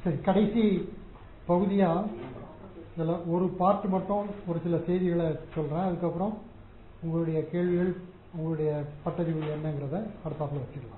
சரி கடைசி பகுதியா இதுல ஒரு பார்ட் மட்டும் ஒரு சில செய்திகளை சொல்றேன் அதுக்கப்புறம் உங்களுடைய கேள்விகள் உங்களுடைய பட்டறிவு என்னங்கிறத அடுத்தாப்புல வச்சுக்கலாம்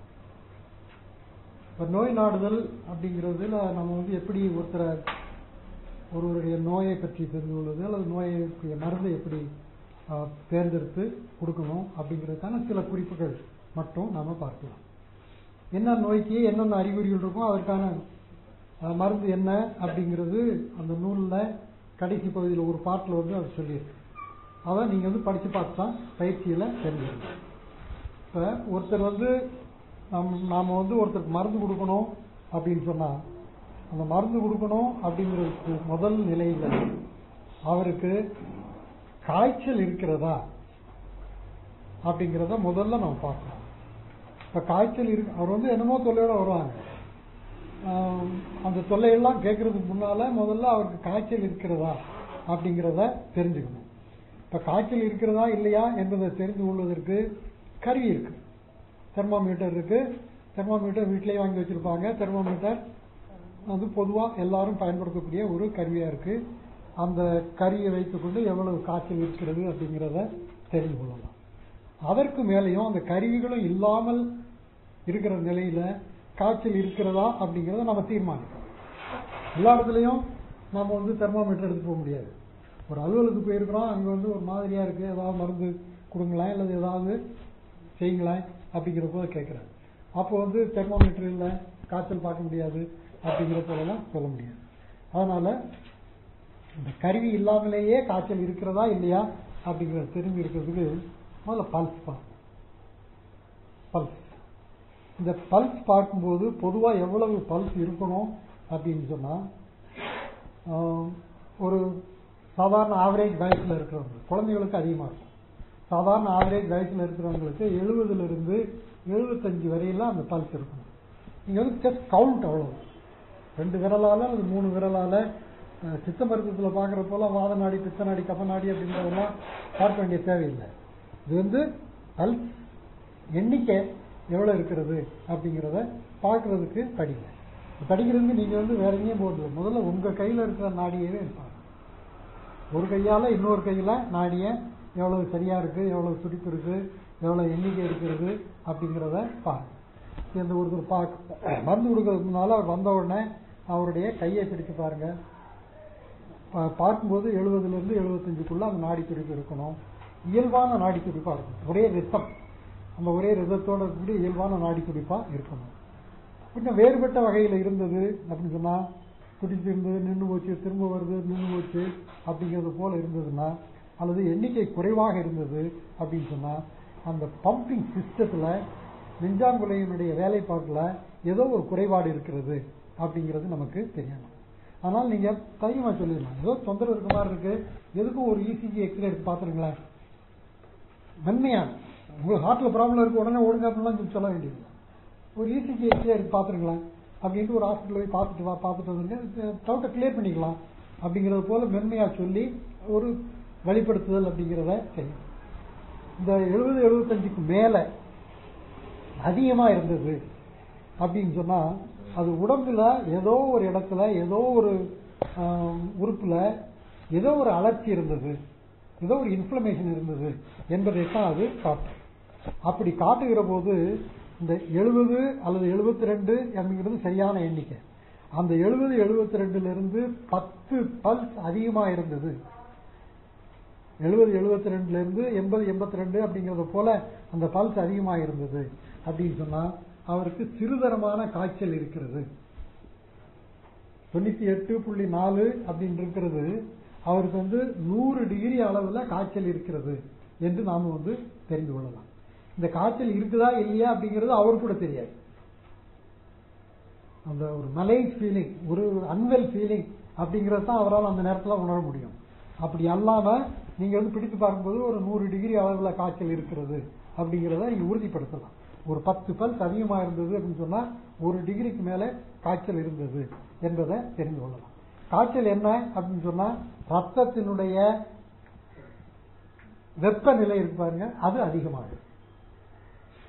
இப்ப நோய் நாடுதல் அப்படிங்கிறதுல நம்ம வந்து எப்படி ஒருத்தரை ஒருவருடைய நோயை பற்றி தெரிந்து கொள்வது அல்லது நோய்க்கு மருந்தை எப்படி ஆஹ், தேர்ந்தெடுத்து கொடுக்கணும் அப்படிங்கிறதுக்கான சில குறிப்புகள் மட்டும் நாம பார்க்கலாம் என்ன நோய்க்கு என்னென்ன அறிகுறிகள் இருக்கும் அதற்கான ஆஹ், மருந்து என்ன அப்படிங்கிறது அந்த நூல்ல கடைசி பகுதியில் ஒரு பாட்டில் வந்து அது சொல்லியிருக்கு அதை நீங்க வந்து படிச்சு பார்த்து தான் பயிற்சியில தெரிஞ்சுக்கணும் இப்ப ஒருத்தர் வந்து நம் நாம வந்து ஒருத்தருக்கு மருந்து கொடுக்கணும் அப்படின்னு சொன்னா அந்த மருந்து கொடுக்கணும் அப்படிங்கிறதுக்கு முதல் நிலையில அவருக்கு காய்ச்சல் இருக்கிறதா அப்படிங்கிறத முதல்ல நம்ம பார்க்கணும் இப்ப காய்ச்சல் இருக்கு அவர் வந்து என்னமோ தொல்லையோட வருவாங்க ஆஹ் அந்த தொல்லையெல்லாம் கேட்கறதுக்கு முன்னால முதல்ல அவருக்கு காய்ச்சல் இருக்கிறதா அப்படிங்கிறத தெரிஞ்சுக்கணும் இப்ப காய்ச்சல் இருக்கிறதா இல்லையா என்பதை தெரிந்து கொள்வதற்கு கருவி இருக்கு தெர்மாமீட்டர் இருக்கு தெர்மாமீட்டர் வீட்டிலேயே வாங்கி வச்சிருப்பாங்க தெர்மாமீட்டர் வந்து பொதுவா எல்லாரும் பயன்படுத்தக்கூடிய ஒரு கருவியா இருக்கு அந்த கருவியை வைத்துக்கொண்டு எவ்வளவு காய்ச்சல் இருக்கிறது அப்படிங்கிறத தெரிந்து கொள்ளலாம் அதற்கு மேலேயும் அந்த கருவிகளும் இல்லாமல் இருக்கிற நிலையில காய்ச்சல் இருக்கிறதா அப்படிங்கிறத நம்ம தீர்மானிக்கணும் எல்லா இடத்துலையும் நம்ம வந்து தெர்மாமீட்டர் எடுத்து போக முடியாது ஒரு அலுவலகத்துக்கு போயிருக்கிறோம் அங்க வந்து ஒரு மாதிரியா இருக்கு ஏதாவது மருந்து கொடுங்களேன் அல்லது ஏதாவது செய்யுங்களேன் அப்படிங்கிற போது கேட்கிறேன் அப்போ வந்து தெர்மாமீட்டர் இல்லை காய்ச்சல் பார்க்க முடியாது அப்படிங்கிற போலலாம் சொல்ல முடியாது அதனால இந்த கருவி இல்லாமலேயே காய்ச்சல் இருக்கிறதா இல்லையா அப்படிங்கிறத தெரிஞ்சு இருக்கிறதுக்கு முதல்ல பல்ஸ் பார்க்கணும் பல்ஸ் இந்த பல்ஸ் பார்க்கும்போது பொதுவா எவ்வளவு பல்ஸ் இருக்கணும் அப்படின்னு சொன்னா ஆஹ், ஒரு சாதாரண ஆவரேஜ் வயசுல இருக்கிறவங்க குழந்தைகளுக்கு அதிகமா இருக்கும் சாதாரண ஆவரேஜ் வயசுல இருக்கிறவங்களுக்கு எழுபதுல இருந்து எழுபத்தஞ்சு வரையில அந்த பல்ஸ் இருக்கணும் நீங்க வந்து ஜஸ்ட் கவுண்ட் அவ்வளவு ரெண்டு விரலால அல்லது மூணு விரலால அஹ், சித்த மருத்துவத்துல பாக்குற போல வாத நாடி பித்த நாடி கப நாடி அப்படிங்கிறதெல்லாம் பார்க்க வேண்டிய தேவையில்லை இது வந்து பல்ஸ் எண்ணிக்கை எவ்வளவு இருக்கிறது அப்படிங்கிறத பார்க்கறதுக்கு படிங்க படிக்கிறதுக்கு நீங்க வந்து வேற எங்கேயும் போகிறது முதல்ல உங்க கையில இருக்கிற நாடியவே பாருங்க ஒரு கையால இன்னொரு கையில நாடிய எவ்வளவு சரியா இருக்கு எவ்வளவு துடிப்பு இருக்கு எவ்வளவு எண்ணிக்கை இருக்கிறது அப்படிங்கிறத பாருங்க இந்த ஒருத்தர் பார்க்க மருந்து கொடுக்கறதுக்கு முன்னால அவர் வந்த உடனே அவருடைய கையை பிடிச்சு பாருங்க பா- பார்க்கும்போது எழுபதுல இருந்து எழுபத்தஞ்சுக்குள்ள அந்த நாடி துடிப்பு இருக்கணும் இயல்பான நாடி துடிப்பா இருக்கணும் ஒரே ரித்தம் அந்த ஒரே ரிதத்தோட இருக்கக்கூடிய இயல்பான நாடி துடிப்பா இருக்கணும் கொஞ்சம் வேறுபட்ட வகையில இருந்தது அப்படின்னு சொன்னா துடிச்சு இருந்தது நின்று போச்சு திரும்ப வருது நின்று போச்சு அப்படிங்கிறது போல இருந்ததுன்னா அல்லது எண்ணிக்கை குறைவாக இருந்தது அப்படின்னு சொன்னா அந்த பம்பிங் சிஸ்டத்துல நெஞ்சாங்குலையினுடைய வேலைப்பாட்டுல ஏதோ ஒரு குறைபாடு இருக்கிறது அப்படிங்கிறது நமக்கு தெரியணும் ஆனால் நீங்க தைரியமா சொல்லிடலாம் ஏதோ தொந்தரவு இருக்க மாதிரி இருக்கு எதுக்கும் ஒரு இசிஜி எக்ஸ்ரே எடுத்து பாத்துருங்களேன் மென்மையா உங்களுக்கு ஹார்ட்ல ப்ராப்ளம் இருக்கு உடனே ஒழுங்கா அப்படிலாம் சொல்லி சொல்ல வேண்டியது ஒரு இசிஜி எக்ஸ்ரே எடுத்து பாத்துருங்களேன் அப்படின்ட்டு ஒரு ஹாஸ்பிட்டல் போய் பார்த்துட்டு வா பார்த்துட்டு வந்துருங்க டவுட்டை கிளியர் பண்ணிக்கலாம் அப்படிங்கிறது போல மென்மையா சொல்லி ஒரு வெளிப்படுத்துதல் அப்படிங்கிறத செய்யும் இந்த எழுபது எழுபத்தஞ்சுக்கு மேல அதிகமா இருந்தது அப்படின்னு சொன்னா அது உடம்புல ஏதோ ஒரு இடத்துல ஏதோ ஒரு ஆம், உறுப்புல ஏதோ ஒரு அலர்ச்சி இருந்தது ஏதோ ஒரு இன்ஃபிளமேஷன் இருந்தது என்பதைத்தான் அது காட்டும் அப்படி காட்டுகிற போது இந்த எழுபது அல்லது எழுபத்தி ரெண்டு அப்படிங்கிறது சரியான எண்ணிக்கை அந்த எழுபது எழுபத்தி ரெண்டுல இருந்து பத்து பல்ஸ் அதிகமா இருந்தது எழுபது எழுபத்தி ரெண்டுல இருந்து எண்பது எண்பத்தி ரெண்டு அப்படிங்கறது போல அந்த பல்ஸ் அதிகமா இருந்தது அப்படின்னு சொன்னா அவருக்கு சிறுதரமான காய்ச்சல் இருக்கிறது தொண்ணூத்தி எட்டு புள்ளி நாலு அப்படின்னு இருக்கிறது அவருக்கு வந்து நூறு டிகிரி அளவுல காய்ச்சல் இருக்கிறது என்று நாம வந்து தெரிந்து கொள்ளலாம் இந்த காய்ச்சல் இருக்குதா இல்லையா அப்படிங்கிறது அவருக்கு கூட தெரியாது அந்த ஒரு மலை ஃபீலிங் ஒரு அன்வெல் ஃபீலிங் அப்படிங்கறது தான் அவரால் அந்த நேரத்துல உணர முடியும் அப்படி அல்லாம நீங்க வந்து பிடித்து பார்க்கும்போது ஒரு நூறு டிகிரி அளவுல காய்ச்சல் இருக்கிறது அப்படிங்கறத நீங்க உறுதிப்படுத்தலாம் ஒரு பத்து பல்ஸ் அதிகமா இருந்தது அப்படின்னு சொன்னா ஒரு டிகிரிக்கு மேல காய்ச்சல் இருந்தது என்பதை தெரிந்து கொள்ளலாம் காய்ச்சல் என்ன அப்படின்னு சொன்னா ரத்தத்தினுடைய வெப்பநிலை இருக்கு பாருங்க அது அதிகமாகும்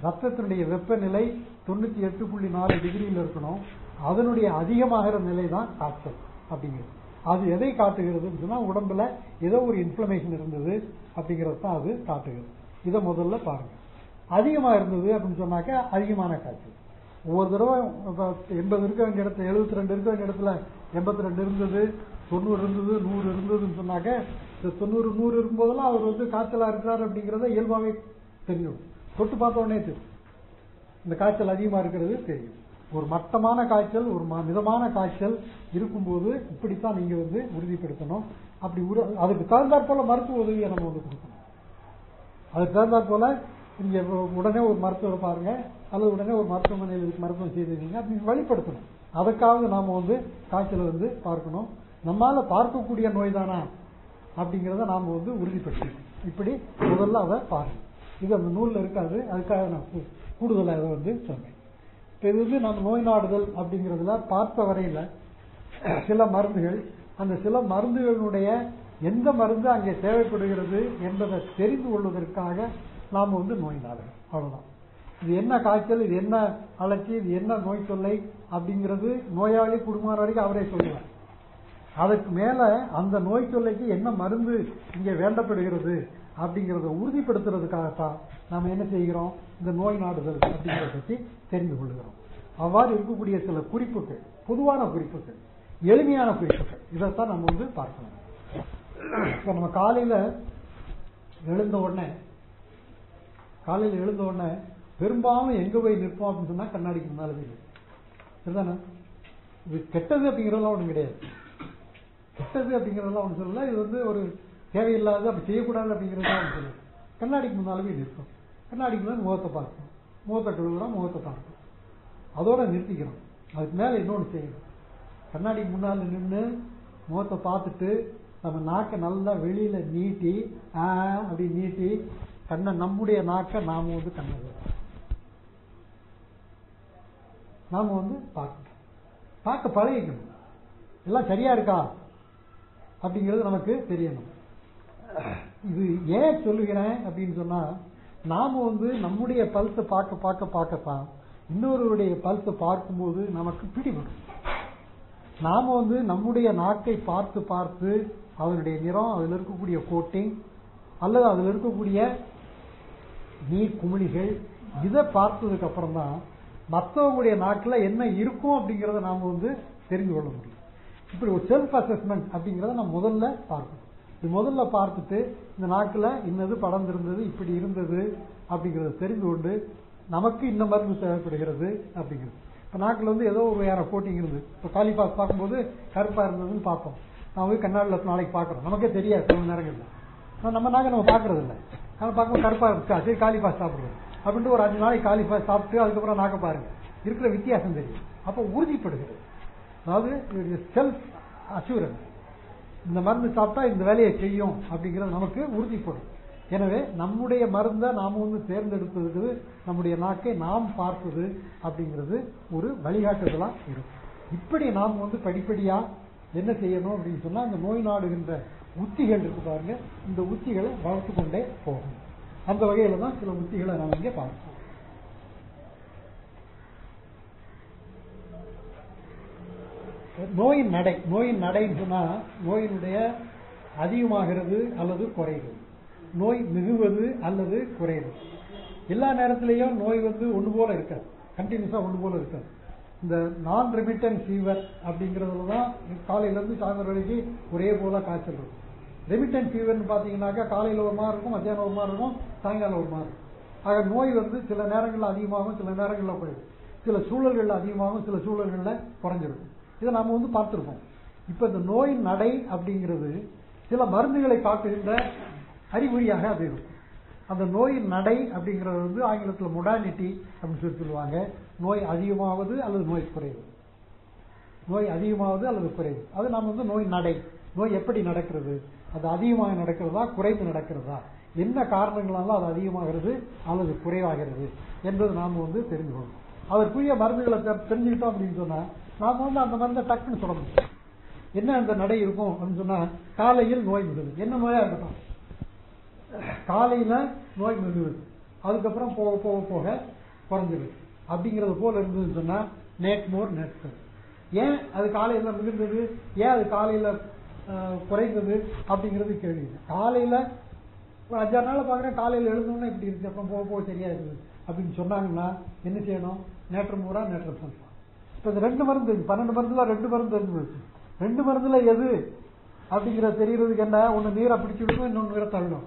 ரத்தத்தினுடைய வெப்பநிலை தொண்ணூத்தி எட்டு புள்ளி நாலு டிகிரியில் இருக்கணும் அதனுடைய அதிகமாகிற நிலை தான் காய்ச்சல் அப்படிங்கிறது அது எதை காட்டுகிறதுன்னு சொன்னா உடம்புல ஏதோ ஒரு இன்ஃபிளமேஷன் இருந்தது அப்படிங்கிறது தான் அது காட்டுகிறது இதை முதல்ல பாருங்க அதிகமா இருந்தது அப்படின்னு சொன்னாக்க அதிகமான காய்ச்சல் ஒவ்வொரு தடவை இப்ப எண்பது இருக்க வேண்டிய இடத்துல எழுபத்தி ரெண்டு இருக்க வேண்டிய இடத்துல எண்பத்தி ரெண்டு இருந்தது தொண்ணூறு இருந்தது நூறு இருந்ததுன்னு சொன்னாக்க இந்த தொண்ணூறு நூறு இருக்கும்போதெல்லாம் அவர் வந்து காய்ச்சலா இருக்கிறார் அப்படிங்கறத இயல்பாவே தெரியும் தொட்டு பார்த்த உடனே தெரியும் இந்த காய்ச்சல் அதிகமா இருக்கிறது தெரியும் ஒரு மட்டமான காய்ச்சல் ஒரு ம- மிதமான காய்ச்சல் இருக்கும்போது இப்படித்தான் நீங்க வந்து உறுதிப்படுத்தணும் அப்படி உரு- அதுக்கு தகுந்தாற் போல மருத்துவ உதவியை நம்ம வந்து கொடுக்கணும் அதுக்கு தகுந்தாற் போல நீங்க உடனே ஒரு மருத்துவரை பாருங்க அல்லது உடனே ஒரு மருத்துவமனையில் இதுக்கு மருத்துவம் செய்திருக்கீங்க அப்படி வழிபடுத்தணும் அதுக்காக நாம வந்து காய்ச்சலை வந்து பார்க்கணும் நம்மால பார்க்கக்கூடிய நோய் தானா அப்படிங்கிறத நாம வந்து உறுதிப்படுத்தணும் இப்படி முதல்ல அதை பாருங்க இது அந்த நூல்ல இருக்காது அதுக்காக நான் கூ- கூடுதலா இதை வந்து சொன்னேன் இப்ப இது வந்து நம்ம நோய் நாடுதல் அப்படிங்கிறதுல பார்த்த வரையில சில மருந்துகள் அந்த சில மருந்துகளுடைய எந்த மருந்து அங்கே தேவைப்படுகிறது என்பதை தெரிந்து கொள்வதற்காக நாம வந்து நோய் நாடுறோம் அவ்வளவுதான் இது என்ன காய்ச்சல் இது என்ன அலட்சி இது என்ன நோய் தொல்லை அப்படிங்கிறது நோயாளி குடும்பம் வரைக்கும் அவரே சொல்லுவார் அதுக்கு மேல அந்த நோய் தொல்லைக்கு என்ன மருந்து இங்க வேண்டப்படுகிறது அப்படிங்கறத உறுதிப்படுத்துறதுக்காகத்தான் நாம என்ன செய்கிறோம் இந்த நோய் நாடுதல் அப்படிங்கறத பற்றி தெரிந்து கொள்கிறோம் அவ்வாறு இருக்கக்கூடிய சில குறிப்புகள் பொதுவான குறிப்புகள் எளிமையான குறிப்புகள் இதைத்தான் நம்ம வந்து பார்க்கணும் இப்ப நம்ம காலையில எழுந்த உடனே காலையில எழுந்த உடனே பெரும்பாலும் எங்க போய் நிற்போம் அப்படின்னு சொன்னா கண்ணாடிக்கு முன்னால போய் நிற்போம். சரிதானே இது கெட்டது அப்படிங்கறதெல்லாம் ஒண்ணும் கிடையாது கெட்டது அப்படிங்கறதெல்லாம் ஒண்ணு சொல்லல இது வந்து ஒரு தேவையில்லாத அப்படி செய்யக்கூடாது அப்படிங்கறதெல்லாம் ஒண்ணு சொல்லல கண்ணாடிக்கு முன்னால போய் நிற்போம் கண்ணாடிக்கு முன்னாடி முகத்தை பார்க்கணும் முகத்தை கழுவுறோம் முகத்தை பார்க்கணும் அதோட நிறுத்திக்கணும் அதுக்கு மேல இன்னொன்னு செய்யணும் கண்ணாடிக்கு முன்னால நின்று முகத்தை பார்த்துட்டு நம்ம நாக்கை நல்லா வெளியில நீட்டி ஆ அப்படி நீட்டி கண்ணை நம்முடைய நாக்கை நாம வந்து கண்ணை நாம வந்து பார்க்கணும் பார்க்க பழகிக்கணும் எல்லாம் சரியா இருக்கா அப்படிங்கிறது நமக்கு தெரியணும் இது ஏன் சொல்லுகிறேன் அப்படின்னு சொன்னா நாம வந்து நம்முடைய பல்ஸை பார்க்க பார்க்க பார்க்கத்தான் இன்னொருவருடைய பல்ஸை பார்க்கும்போது நமக்கு பிடிபடும் நாம வந்து நம்முடைய நாக்கை பார்த்து பார்த்து அதனுடைய நிறம் அதில் இருக்கக்கூடிய கோட்டிங் அல்லது அதில் இருக்கக்கூடிய நீர் குமிழிகள் இதை பார்த்ததுக்கு அப்புறம் தான் மற்றவங்களுடைய நாட்டில் என்ன இருக்கும் அப்படிங்கறத நாம வந்து தெரிந்து கொள்ள முடியும் இப்படி ஒரு செல்ஃப் அசஸ்மெண்ட் அப்படிங்கறத நம்ம முதல்ல பார்க்கணும் இது முதல்ல பார்த்துட்டு இந்த நாட்டில் இன்னது படர்ந்திருந்தது இப்படி இருந்தது அப்படிங்கறத தெரிந்து கொண்டு நமக்கு இந்த மருந்து தேவைப்படுகிறது அப்படிங்கிறது இப்ப நாட்டில் வந்து ஏதோ ஒரு வேற கோட்டிங் இருந்து இப்போ காலிபாஸ் பார்க்கும்போது கருப்பா இருந்ததுன்னு பார்ப்போம் நான் போய் கண்ணாடியில் நாளைக்கு பார்க்குறோம் நமக்கே தெரியாது சில நேரங்கள்ல ஆனா நம்ம நாங்க நம்ம பார்க்கறது இல்லை நம்ம பார்க்கும்போது கருப்பா இருக்கா சரி காலிபாஸ் சாப்பிடுறோம் அப்படின்ட்டு ஒரு அஞ்சு நாளைக்கு காலிபாஸ் சாப்பிட்டு அதுக்கப்புறம் நாக்க பாருங்க இருக்கிற வித்தியாசம் தெரியும் அப்போ உறுதிப்படுகிறது அதாவது செல்ஃப் அசூரன்ஸ் இந்த மருந்து சாப்பிட்டா இந்த வேலையை செய்யும் அப்படிங்கிறது நமக்கு உறுதிப்படும் எனவே நம்முடைய மருந்தை நாம வந்து தேர்ந்தெடுப்பதற்கு நம்முடைய நாக்கை நாம் பார்ப்பது அப்படிங்கிறது ஒரு வழிகாட்டுதலா இருக்கும் இப்படி நாம் வந்து படிப்படியா என்ன செய்யணும் அப்படின்னு சொன்னா இந்த நோய் நாடுகின்ற உத்திகள் இருக்கு பாருங்க இந்த உத்திகளை வளர்த்து கொண்டே போகணும் அந்த வகையில தான் சில உத்திகளை நாம் இங்கே பார்ப்போம் நோயின் நடை நோயின் நடைன்னு சொன்னா நோயினுடைய அதிகமாகிறது அல்லது குறைகிறது நோய் மிகுவது அல்லது குறைவது எல்லா நேரத்திலையும் நோய் வந்து ஒன்று போல இருக்காது கண்டினியூஸா ஒன்று போல இருக்காது இந்த நான் ரெமிட்டன் ஃபீவர் அப்படிங்கிறதுல தான் காலையில இருந்து சாயந்தரம் வரைக்கும் ஒரே போல காய்ச்சல் இருக்கும் ரெமிட்டன் ஃபீவர்னு பார்த்தீங்கன்னாக்கா காலையில் ஒரு மாதிரி இருக்கும் மத்தியானம் ஒரு மாதிரி இருக்கும் சாயங்காலம் ஒரு மாதிரி இருக்கும் ஆக நோய் வந்து சில நேரங்களில் அதிகமாகும் சில நேரங்களில் குறையும் சில சூழல்களில் அதிகமாகும் சில சூழல்களில் குறைஞ்சிருக்கும் இதை நாம வந்து பார்த்திருக்கோம் இப்ப இந்த நோய் நடை அப்படிங்கிறது சில மருந்துகளை காட்டுகின்ற அறிகுறியாக அது இருக்கும் அந்த நோயின் நடை அப்படிங்கிறது வந்து ஆங்கிலத்தில் மொடாலிட்டி அப்படின்னு சொல்லி சொல்லுவாங்க நோய் அதிகமாவது அல்லது நோய் குறைவது நோய் அதிகமாவது அல்லது குறைவு அது நாம் வந்து நோய் நடை நோய் எப்படி நடக்கிறது அது அதிகமாக நடக்கிறதா குறைந்து நடக்கிறதா என்ன காரணங்களால அது அதிகமாகிறது அல்லது குறைவாகிறது என்பது நாம் வந்து தெரிந்து கொள்ளணும் அதற்குரிய மருந்துகளை தெ- தெரிஞ்சுக்கிட்டோம் அப்படின்னு சொன்னா நாம வந்து அந்த மருந்தை டக்குன்னு சொல்ல முடியும் என்ன அந்த நடை இருக்கும் அப்படின்னு சொன்னா காலையில் நோய் மிகுது என்ன நோயா இருக்கட்டும் காலையில நோய் மிகுது அதுக்கப்புறம் போக போக போக குறைஞ்சிருது அப்படிங்கறது போல இருந்ததுன்னு சொன்னா நேட் மோர் நெட் ஏன் அது காலையில மிகுந்தது ஏன் அது காலையில அஹ், குறைந்தது அப்படிங்கிறது கேள்வி காலையில ஒரு அஞ்சாறு நாள் பாக்குறேன் காலையில எழுந்தோம்னா இப்படி இருக்கு அப்புறம் போக போக சரியா இருக்குது அப்படின்னு சொன்னாங்கன்னா என்ன செய்யணும் நேற்று மூரா நேற்று சொல்லலாம் இப்ப இந்த ரெண்டு மருந்து இருக்கு. பன்னெண்டு மருந்துல ரெண்டு மருந்து இருந்துச்சு ரெண்டு மருந்துல எது அப்படிங்கறது தெரியறதுக்கு என்ன ஒண்ணு நீரை பிடிச்சு விடணும் இன்னொன்னு நீரை தள்ளணும்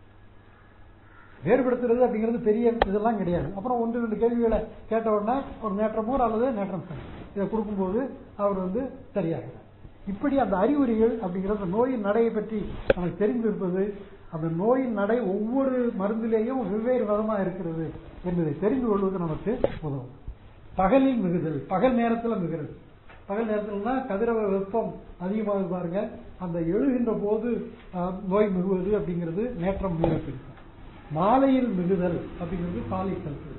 வேறுபடுத்துறது அப்படிங்கிறது பெரிய இதெல்லாம் கிடையாது அப்புறம் ஒன்று ரெண்டு கேள்விகளை கேட்ட உடனே ஒரு நேற்றம் மூர் அல்லது நேற்றம் சரி இதை கொடுக்கும்போது அவர் வந்து சரியாகிறார் இப்படி அந்த அறிகுறிகள் அப்படிங்கிறது அந்த நோயின் நடையை பற்றி நமக்கு தெரிந்திருப்பது அந்த நோயின் நடை ஒவ்வொரு மருந்திலேயும் வெவ்வேறு விதமா இருக்கிறது என்பதை தெரிந்து கொள்வது நமக்கு உதவும் பகலில் மிகுதல் பகல் நேரத்துல மிகுறது பகல் நேரத்துலனா கதிரவ வெப்பம் அதிகமாக பாருங்க அந்த எழுகின்ற போது அஹ், நோய் மிகுவது அப்படிங்கிறது நேற்றம் மீறப்பிடிக்கும் மாலையில் மிகுதல் அப்படிங்கிறது காலை கல்வி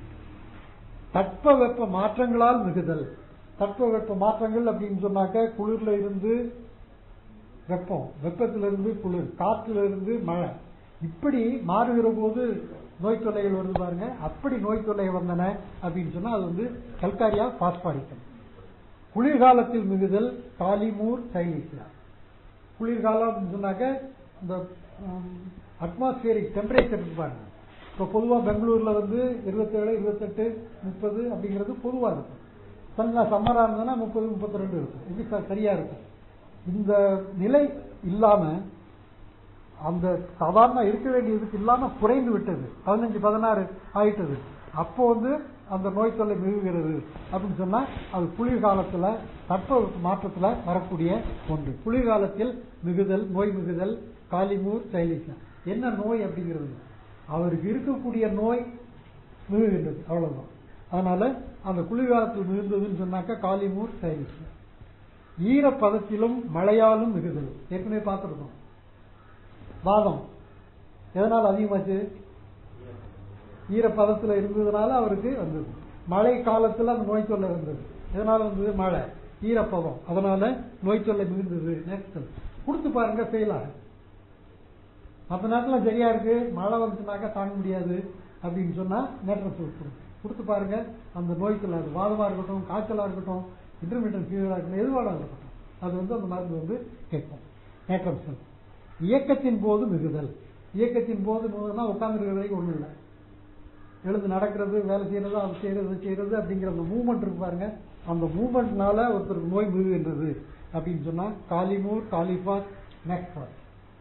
தட்ப வெப்ப மாற்றங்களால் மிகுதல் தட்ப வெப்ப மாற்றங்கள் அப்படின்னு சொன்னாக்க குளிர்ல இருந்து வெப்பம் வெப்பத்திலிருந்து குளிர் காற்றிலிருந்து மழை இப்படி மாறுகிற போது நோய் தொல்லைகள் வருது பாருங்க அப்படி நோய் தொல்லை வந்தன அப்படின்னு சொன்னா அது வந்து கல்காரியா பாஸ்பாடிக்கம் குளிர்காலத்தில் மிகுதல் காலிமூர் சைனீசியா குளிர்காலம் அப்படின்னு சொன்னாக்க இந்த அட்மாஸ்பியரிக் டெம்பரேச்சர் இருக்கு பாருங்க இப்போ பொதுவா பெங்களூர்ல வந்து இருபத்தேழு இருபத்தெட்டு முப்பது அப்படிங்கிறது பொதுவா இருக்கும் கொஞ்சம் சம்மரா இருந்ததுன்னா முப்பது முப்பத்தி ரெண்டு இருக்கும் இது ச- சரியா இருக்கும் இந்த நிலை இல்லாம அந்த சாதாரண இருக்க வேண்டியதுக்கு இல்லாம குறைந்து விட்டது பதினஞ்சு பதினாறு ஆயிட்டது அப்போ வந்து அந்த நோய் தொல்லை மிகுகிறது அப்படின்னு சொன்னா அது குளிர்காலத்துல தட்ப மாற்றத்துல வரக்கூடிய ஒன்று குளிர்காலத்தில் மிகுதல் நோய் மிகுதல் காலிமூர் சைலிசா என்ன நோய் அப்படிங்கிறது அவருக்கு இருக்கக்கூடிய நோய் மிகுகின்றது அவ்வளவுதான் அதனால அந்த குளிர்காலத்தில் மிகுந்ததுன்னு சொன்னாக்க காலிமூர் சைலிசா ஈரப்பதத்திலும் மழையாலும் மிகுதல் ஏற்கனவே பார்த்துருக்கோம் வாதம் எதனால் அதிகமாச்சு ஈரப்பதத்துல இருந்ததுனால அவருக்கு வந்தது மழை காலத்துல அந்த நோய் தொல்லை வந்தது எதனால வந்தது மழை ஈரப்பதம் அதனால நோய் தொல்லை மிகுந்தது நெக்ஸ்ட் கொடுத்து பாருங்க ஃபெயில் ஆகும் மற்ற நேரத்துல சரியா இருக்கு மழை வந்துச்சுனாக்கா தாங்க முடியாது அப்படின்னு சொன்னா நேற்றம் கொடுத்துரும் கொடுத்து பாருங்க அந்த நோய் தொல்லை அது வாதமா இருக்கட்டும் காய்ச்சலா இருக்கட்டும் இன்டர்மீடியன் ஃபீவரா இருக்கட்டும் எதுவாக இருக்கட்டும் அது வந்து அந்த மருந்து வந்து கேட்கும் நேற்றம் செல் இயக்கத்தின் போது மிகுதல் இயக்கத்தின் போது மிகுதல்னா உட்கார்ந்து இருக்கிறதுக்கு ஒண்ணும் இல்லை எழுந்து நடக்கிறது வேலை செய்யறது அது செய்யறது இது செய்யறது அப்படிங்கிற அந்த மூவ்மெண்ட் இருக்கு பாருங்க அந்த மூவ்மெண்ட்னால ஒருத்தருக்கு நோய் மிகுகின்றது அப்படின்னு சொன்னா காலிமூர் காலிபாத் நெக்பாத்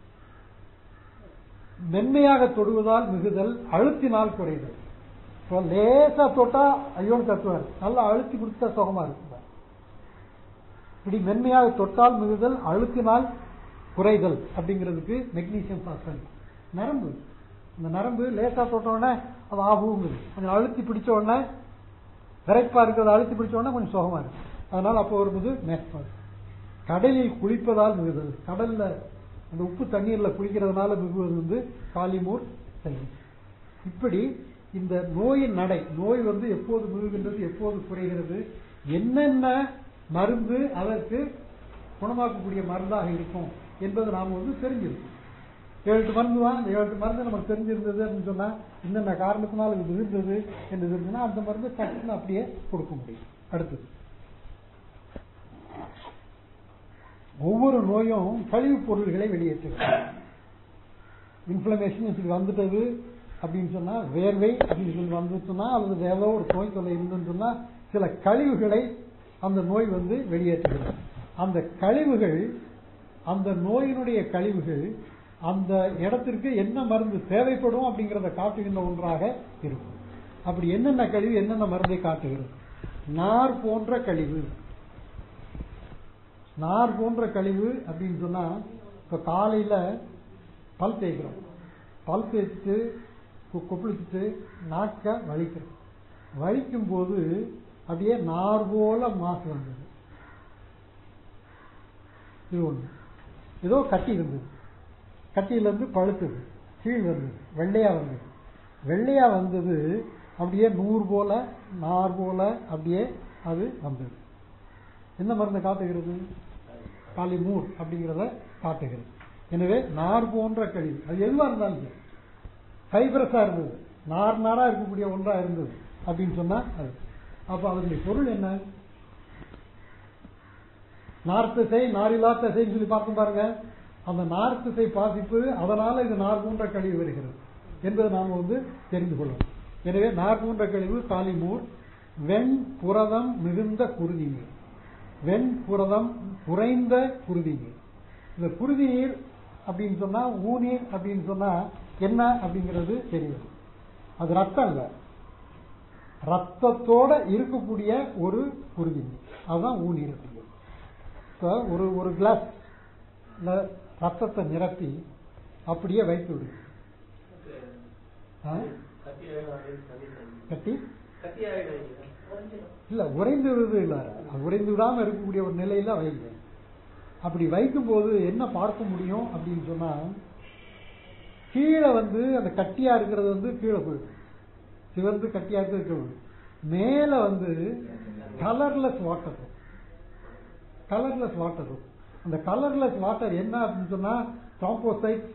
மென்மையாக தொடுவதால் மிகுதல் அழுத்தினால் குறைதல் இப்போ லேசா தொட்டா ஐயோன்னு கத்துவார் நல்லா அழுத்தி கொடுத்தா சுகமா இருக்கு இப்படி மென்மையாக தொட்டால் மிகுதல் அழுத்தினால் குறைதல் அப்படிங்கிறதுக்கு மெக்னீசியம் பாஸ்பேட் நரம்பு இந்த நரம்பு லேசா தொட்ட உடனே அது ஆகுங்குது கொஞ்சம் அழுத்தி பிடிச்ச உடனே விரைப்பா இருக்கிறத அழுத்தி பிடிச்ச உடனே கொஞ்சம் சுகமா இருக்கு அதனால அப்போ வரும்போது மேற்பாடு கடலில் குளிப்பதால் மிகுதல் கடல்ல அந்த உப்பு தண்ணீர்ல குளிக்கிறதுனால மிகுவது வந்து காலிமூர் செயல் இப்படி இந்த நோயின் நடை நோய் வந்து எப்போது மிகுகின்றது எப்போது குறைகிறது என்னென்ன மருந்து அதற்கு குணமாக்கக்கூடிய மருந்தாக இருக்கும் என்பது நாம் வந்து தெரிஞ்சிருக்கும் ஏழு எட்டு மருந்து தான் இந்த ஏழு எட்டு மருந்து நமக்கு தெரிஞ்சிருந்தது அப்படின்னு சொன்னா இன்னென்ன காரணத்தினால இது இருந்தது என்று தெரிஞ்சுன்னா அந்த மருந்து டக்குன்னு அப்படியே கொடுக்க முடியும் அடுத்தது ஒவ்வொரு நோயும் கழிவுப் பொருள்களை வெளியேற்றுகிறது இன்ஃபிளமேஷன் இப்படி வந்துட்டது அப்படின்னு சொன்னா வேர்வை அப்படின்னு சொல்லி வந்துச்சுன்னா அல்லது ஏதோ ஒரு நோய் தொல்லை இருந்துன்னு சொன்னா சில கழிவுகளை அந்த நோய் வந்து வெளியேற்றுகிறது அந்த கழிவுகள் அந்த நோயினுடைய கழிவுகள் அந்த இடத்திற்கு என்ன மருந்து தேவைப்படும் அப்படிங்கிறத காட்டுகின்ற ஒன்றாக இருக்கும் அப்படி என்னென்ன கழிவு என்னென்ன மருந்தை காட்டுகிறது நார் போன்ற கழிவு நார் போன்ற கழிவு அப்படின்னு சொன்னா இப்ப காலையில பல் தேய்க்கிறோம் பல் தேய்ச்சிட்டு கு- கொப்பளிச்சுட்டு நாக்க வலிக்கிறோம் வலிக்கும் போது அப்படியே நார் போல மாசு வந்தது இது ஒண்ணு ஏதோ கட்டி இருந்தது கட்டியில இருந்து பழுத்தது கீழ் வந்தது வெள்ளையா வந்தது வெள்ளையா வந்தது அப்படியே நூறு போல நார் போல அப்படியே அது வந்தது என்ன மருந்து காட்டுகிறது காலிமூர் அப்படிங்கிறத காட்டுகிறது எனவே நார் போன்ற கழிவு அது எதுவா இருந்தாலும் சரி ஃபைபரஸா இருந்தது நார் நாரா இருக்கக்கூடிய ஒன்றா இருந்தது அப்படின்னு சொன்னா அது அப்ப அதனுடைய பொருள் என்ன நார்த்திசை நாரிலா திசைன்னு சொல்லி பார்த்தோம் பாருங்க அந்த நார்த்திசை பாசிப்பு அதனால இது நார் போன்ற கழிவு வருகிறது என்பதை நாம வந்து தெரிந்து கொள்ளணும் எனவே நார் போன்ற கழிவு காலிமூர் வெண் புரதம் மிகுந்த குருதி நீர் வெண் புரதம் குறைந்த குருதி நீர் இந்த குருதி நீர் அப்படின்னு சொன்னா ஊநீர் அப்படின்னு சொன்னா என்ன அப்படிங்கிறது தெரியும் அது ரத்தம் இல்ல ரத்தத்தோட இருக்கக்கூடிய ஒரு குருதி நீர் அதுதான் ஊநீர் அப்படிங்கிறது இப்போ ஒரு ஒரு கிளாஸ் ரத்தத்தை நிரப்பி அப்படியே வைத்து விடுங்க ஆ? கட்டி இல்ல உறைந்து விடுறது இல்ல அது உறைந்து விடாம இருக்கக்கூடிய ஒரு நிலையில வைங்க அப்படி வைக்கும் போது என்ன பார்க்க முடியும் அப்படின்னு சொன்னா கீழே வந்து அந்த கட்டியா இருக்கிறது வந்து கீழே போயிடும் சிவந்து கட்டியா இருக்கிறது கீழே போயிடும். மேல வந்து கலர்லெஸ் வாட்டர் கலர்லெஸ் வாட்டர் அந்த கலர்லெஸ் வாட்டர் என்ன அப்படின்னு சொன்னா ட்ராம்போசைட்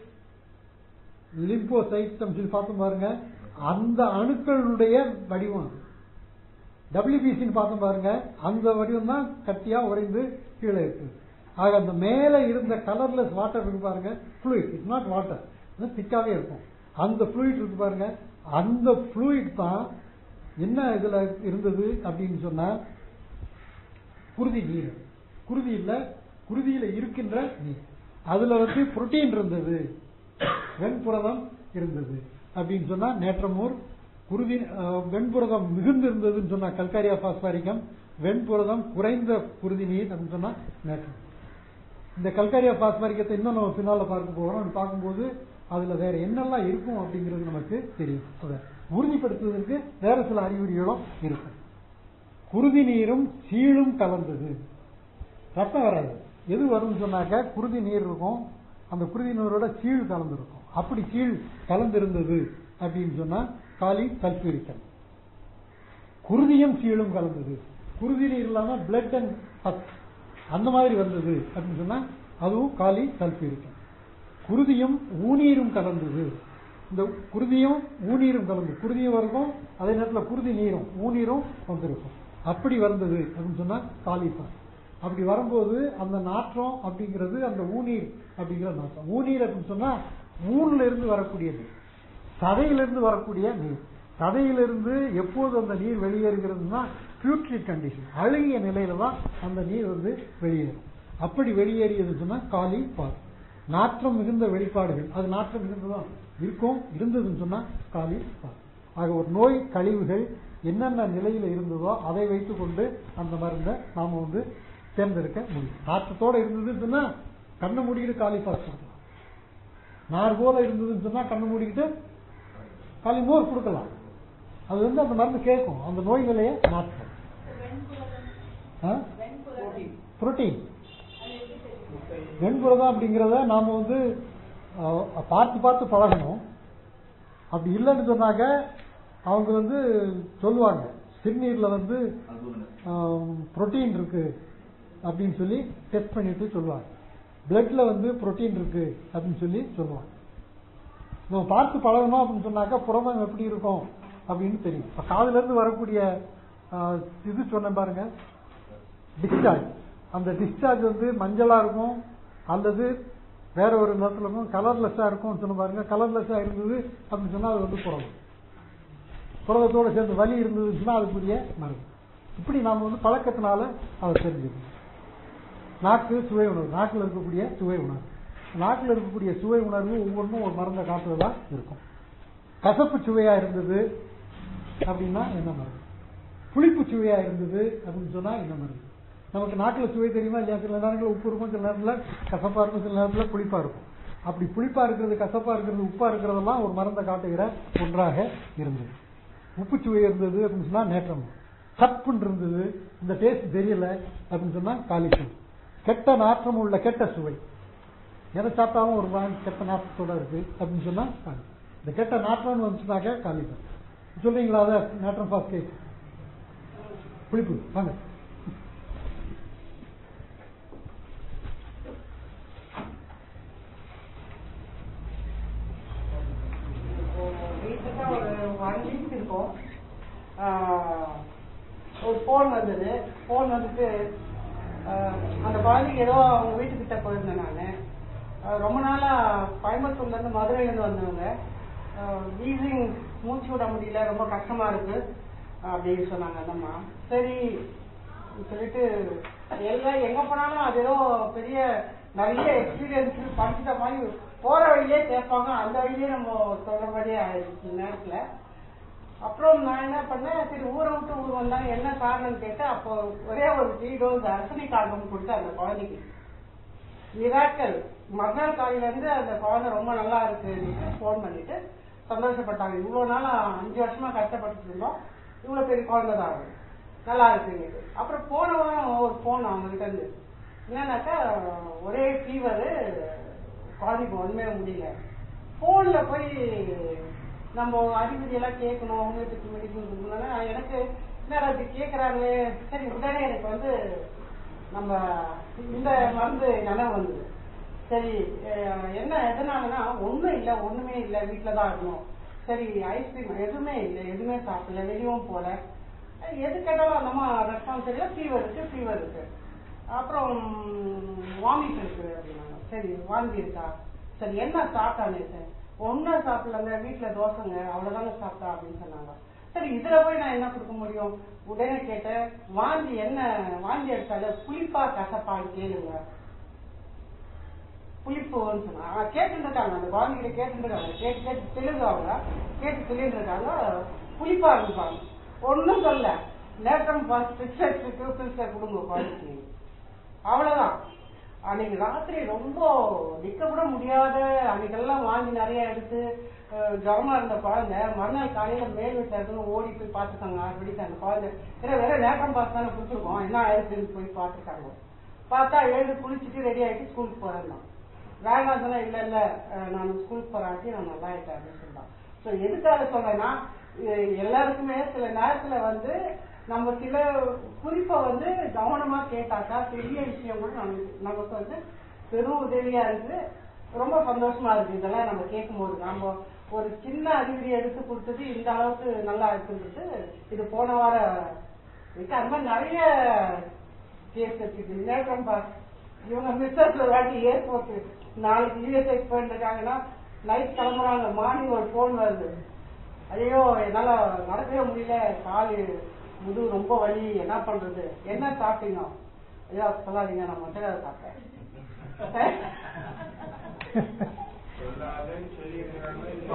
லிம்போசைட் சொல்லி பார்த்தோம் பாருங்க அந்த அணுக்களுடைய வடிவம் அது. டபிள்யூபிசின்னு பார்த்தோம் பாருங்க அந்த வடிவம் தான் கட்டியா உறைந்து கீழே இருக்கு ஆக அந்த மேல இருந்த கலர்லெஸ் வாட்டர் இருக்கு பாருங்க ஃப்ளூயிட் இட்ஸ் நாட் வாட்டர் திக்காவே இருக்கும் அந்த ஃப்ளூயிட் இருக்கு பாருங்க அந்த ஃப்ளூயிட் தான் என்ன இதுல இருந்தது அப்படின்னு சொன்னா குருதி நீர் குருதி இல்ல குருதியில இருக்கின்ற நீர் அதுல வந்து புரோட்டீன் இருந்தது வெண்புரதம் இருந்தது அப்படின்னு சொன்னா நேற்றமூர் குருதி அஹ், வெண்புரதம் மிகுந்து இருந்ததுன்னு சொன்னா கல்காரியா பாஸ்பாரிக்கம் வெண்புரதம் குறைந்த குருதி நீர் அப்படின்னு சொன்னா நேற்றம் இந்த கல்காரியா பாஸ்பாரிக்கத்தை இன்னும் நம்ம பின்னால பார்க்க போகிறோம் அப்படி பார்க்கும்போது அதுல வேற என்னெல்லாம் இருக்கும் அப்படிங்கிறது நமக்கு தெரியும் அதை உறுதிப்படுத்துவதற்கு வேற சில அறிகுறிகளும் இருக்கும் குருதி நீரும் சீழும் கலந்தது ரத்தம் வராது எது வரும்னு சொன்னாக்க குருதி நீர் இருக்கும் அந்த குருதி நீரோட சீழ் கலந்துருக்கும் அப்படி சீழ் கலந்திருந்தது அப்படின்னு சொன்னா காலி சல்பூரிக்கம் குருதியும் சீழும் கலந்தது குருதி நீர் இல்லாம பிளட் அண்ட் பத் அந்த மாதிரி வந்தது அப்படின்னு சொன்னா அதுவும் காலி சல்பூரிக்கம் குருதியும் ஊநீரும் கலந்தது இந்த குருதியும் ஊநீரும் கலந்து குருதியும் இருக்கும் அதே நேரத்தில் குருதி நீரும் ஊநீரும் வந்திருக்கும் அப்படி வந்தது அப்படின்னு சொன்னா காலிஃபார் அப்படி வரும்போது அந்த நாற்றம் அப்படிங்கிறது அந்த ஊநீர் அப்படிங்கிற நாற்றம் ஊநீர் அப்படின்னு சொன்னா ஊன்ல இருந்து வரக்கூடிய நீர் சதையிலிருந்து வரக்கூடிய நீர் சதையிலிருந்து எப்போது அந்த நீர் வெளியேறுகிறதுனா பியூட்ரிட் கண்டிஷன் அழுகிய நிலையில தான் அந்த நீர் வந்து வெளியேறும் அப்படி வெளியேறியது சொன்னா காலி பார் நாற்றம் மிகுந்த வெளிப்பாடுகள் அது நாற்றம் மிகுந்ததான் இருக்கும் இருந்ததுன்னு சொன்னா காலி பார் ஆக ஒரு நோய் கழிவுகள் என்னென்ன நிலையில இருந்ததோ அதை வைத்துக் கொண்டு அந்த மருந்தை நாம வந்து தேர்ந்தெடுக்க முடியும் நாற்றத்தோட இருந்ததுன்னு சொன்னா கண்ணை மூடிக்கிட்டு காலி பாஸ் கொடுக்கலாம் நார் போல இருந்ததுன்னு சொன்னா கண்ணை மூடிக்கிட்டு காலி மோர் கொடுக்கலாம் அது வந்து அந்த மருந்து கேட்கும் அந்த நோய் நிலையை மாற்றும் புரோட்டீன் வெண்புரதம் அப்படிங்கிறத நாம வந்து அஹ், பார்த்து பார்த்து பழகணும் அப்படி இல்லைன்னு சொன்னாக்க அவங்க வந்து சொல்லுவாங்க சிறுநீர்ல வந்து புரோட்டீன் இருக்கு அப்படின்னு சொல்லி டெஸ்ட் பண்ணிட்டு சொல்லுவாங்க பிளட்ல வந்து புரோட்டீன் இருக்கு அப்படின்னு சொல்லி சொல்லுவாங்க நம்ம பார்த்து பழகணும் அப்படின்னு சொன்னாக்கா புரதம் எப்படி இருக்கும் அப்படின்னு தெரியும் இப்ப காதுல இருந்து வரக்கூடிய ஆஹ், இது சொன்னேன் பாருங்க டிஸ்சார்ஜ் அந்த டிஸ்சார்ஜ் வந்து மஞ்சளா இருக்கும் அல்லது வேற ஒரு நிறத்துல இருக்கும் கலர்லெஸ்ஸா இருக்கும் சொன்ன பாருங்க கலர்லெஸ்ஸா இருந்தது அப்படின்னு சொன்னா அது வந்து புரதம் புரதத்தோட சேர்ந்து வலி இருந்ததுன்னு சொன்னா அதுக்குரிய மருந்து இப்படி நாம வந்து பழக்கத்தினால அதை தெரிஞ்சுக்கணும் நாக்கு சுவை உணர்வு நாக்கில் இருக்கக்கூடிய சுவை உணர்வு நாக்கில் இருக்கக்கூடிய சுவை உணர்வு ஒவ்வொன்றும் ஒரு மருந்தை காட்டுறதா இருக்கும் கசப்பு சுவையா இருந்தது அப்படின்னா என்ன மருந்து புளிப்பு சுவையா இருந்தது அப்படின்னு சொன்னா என்ன மருந்து நமக்கு நாக்கில் சுவை தெரியுமா இல்லையா சில நேரங்களில் உப்பு இருக்கும் சில நேரத்தில் கசப்பா இருக்கும் சில நேரத்தில் புளிப்பா இருக்கும் அப்படி புளிப்பா இருக்கிறது கசப்பா இருக்கிறது உப்பா இருக்கிறதெல்லாம் ஒரு மருந்தை காட்டுகிற ஒன்றாக இருந்தது உப்பு சுவை இருந்தது அப்படின்னு சொன்னா நேற்றம் சப்புன்னு இருந்தது இந்த டேஸ்ட் தெரியல அப்படின்னு சொன்னா காலிசம் கெட்ட நாற்றம் உள்ள கெட்ட சுவை எதை சாப்பிட்டாலும் ஒரு மாதிரி கெட்ட நாற்றத்தோட இருக்கு அப்படின்னு சொன்னா காலி இந்த கெட்ட நாற்றம்னு வந்துச்சுனாக்க காலிசம் சொல்றீங்களா அதை நாற்றம் பாஸ்கேட் புளிப்பு வாங்க இப்போ ரீசெண்டா ஒரு ஒன் வீக் இருக்கும் ஆஹ் ஃபோன் வந்தது ஃபோன் வந்துட்டு அஹ், அந்த குழந்தைக்கு ஏதோ அவங்க வீட்டுக்கிட்ட போயிருந்தேன் நான் ரொம்ப நாளா கோயம்புத்தூர்ல இருந்து மதுரையில இருந்து வந்தவங்க வீசிங் மூச்சு விட முடியல ரொம்ப கஷ்டமா இருக்கு அப்படின்னு சொன்னாங்க அந்தம்மா சரி சொல்லிட்டு எல்லாம் எங்க போனாலும் அது ஏதோ பெரிய நிறைய எக்ஸ்பீரியன்ஸ் படிச்சுட்ட மாதிரி போற வழியிலே கேட்பாங்க அந்த வழியிலே நம்ம சொல்ற மாதிரியே ஆயிடுச்சு இந்த நேரத்துல அப்புறம் நான் என்ன பண்ணேன் சரி ஊரை விட்டு ஊர் வந்தாங்க என்ன காரணம் கேட்டு அப்போ ஒரே ஒரு த்ரீ டோஸ் அர்சனி காரணம் கொடுத்து அந்த குழந்தைக்கு மிராக்கல் மறுநாள் காலையில இருந்து அந்த குழந்தை ரொம்ப நல்லா இருக்கு ஃபோன் பண்ணிட்டு சந்தோஷப்பட்டாங்க இவ்வளவு நாள் அஞ்சு வருஷமா கஷ்டப்பட்டுட்டு இருந்தோம் இவ்வளவு பெரிய குழந்தை தான் அது. நல்லா இருக்குங்க அப்புறம் போன வாரம் ஒரு போன் அவங்க கிட்ட இருந்து என்னன்னாக்கா ஒரே ஃபீவர் குழந்தைக்கு ஒண்ணுமே முடியல போன்ல போய் நம்ம அறிகுறி எல்லாம் கேட்கணும் அவங்களுக்கு மெடிசன் கொடுக்கணும்னா எனக்கு என்னடா அப்படி கேட்கறாங்களே சரி உடனே எனக்கு வந்து நம்ம இந்த மருந்து நினைவு வந்தது சரி அஹ், என்ன எதனாலனா ஒண்ணும் இல்ல ஒண்ணுமே இல்ல வீட்டுல தான் இருக்கணும் சரி ஐஸ்கிரீம் எதுவுமே இல்லை எதுவுமே சாப்பிடல வெளியவும் போல அஹ், எது கேட்டாலும் அந்தம்மா ரெஸ்பான்ஸ் இல்லை ஃபீவர் இருக்கு ஃபீவர் இருக்கு அப்புறம் வாமிட் இருக்கு அப்படின்னாங்க சரி வாந்தி இருக்கா சரி என்ன சாப்பிட்டா நேத்து ஒன்னும் சாப்பிடலங்க வீட்டுல தோசைங்க அவ்வளவுதாங்க சாப்பிட்டா அப்படின்னு சொன்னாங்க சரி இதுல போய் நான் என்ன கொடுக்க முடியும் உடனே கேட்டேன் வாந்தி என்ன வாந்தி எடுத்தால புளிப்பா கசப்பான்னு கேளுங்க புளிப்புன்னு சொன்னா கேட்டுட்டு இருக்காங்க அந்த குழந்தைகிட்ட கேட்டுட்டு இருக்காங்க கேட்டு கேட்டு தெலுங்கு அவங்க கேட்டு சொல்லிட்டு இருக்காங்க புளிப்பா இருப்பாங்க ஒண்ணும் சொல்ல நேற்றம் பிக்சர்ஸ் பிக்சர் கொடுங்க குழந்தைக்கு அவ்வளவுதான் அன்னைக்கு ராத்திரி ரொம்ப நிக்க கூட முடியாத அன்னைக்கெல்லாம் வாங்கி நிறைய எடுத்து அஹ், ஜுரமா இருந்த குழந்தை மறுநாள் காலையில மேல் வீட்டுல இருந்து ஓடி போய் பாத்துக்காங்க ஆறு அந்த குழந்தை ஏன்னா வேற நேரம் பார்த்து தானே கொடுத்துருக்கோம் என்ன ஆயிடுச்சுன்னு போய் பாத்துருக்காங்க பார்த்தா எழுந்து குளிச்சுட்டு ரெடி ஆயிட்டு ஸ்கூலுக்கு போறேன் வேண்டாம் சொன்னா இல்ல இல்ல அஹ், நான் ஸ்கூலுக்கு போறாட்டி நான் நல்லா ஆயிட்டேன் அப்படின்னு சொல்றான் சோ எதுக்காக சொல்றேன்னா இது எல்லாருக்குமே சில நேரத்துல வந்து நம்ம சில குறிப்பை வந்து கவனமா கேட்டாக்கா பெரிய விஷயம் கூட நமக்கு நமக்கு வந்து பெரும் உதவியா இருக்கு ரொம்ப சந்தோஷமா இருக்கு இதெல்லாம் நம்ம கேட்கும்போது நம்ம ஒரு சின்ன அறிகுறி எடுத்து கொடுத்தது இந்த அளவுக்கு நல்லா இருக்குன்றது இது போன வார இருக்கு அது மாதிரி நிறைய கேஸ் வச்சுருக்கு நேற்றம் பாஸ் இவங்க மிஸ்டர்ஸ்ல வாட்டி ஏர்போர்ட் நாளைக்கு யூஎஸ் எக்ஸ்போர்ட் இருக்காங்கன்னா நைட் கிளம்புறாங்க மார்னிங் ஒரு ஃபோன் வருது ஐயோ என்னால நடக்கவே முடியல கால் முது ரொம்ப வலி என்ன பண்றது என்ன சாப்பிட்டீங்க ஐயோ அது சொல்லாதீங்க நான் மட்டும் அதை சாப்பிட்டேன் சொல்லாதேன்னு சொல்லியிருக்கிறாங்க. இப்ப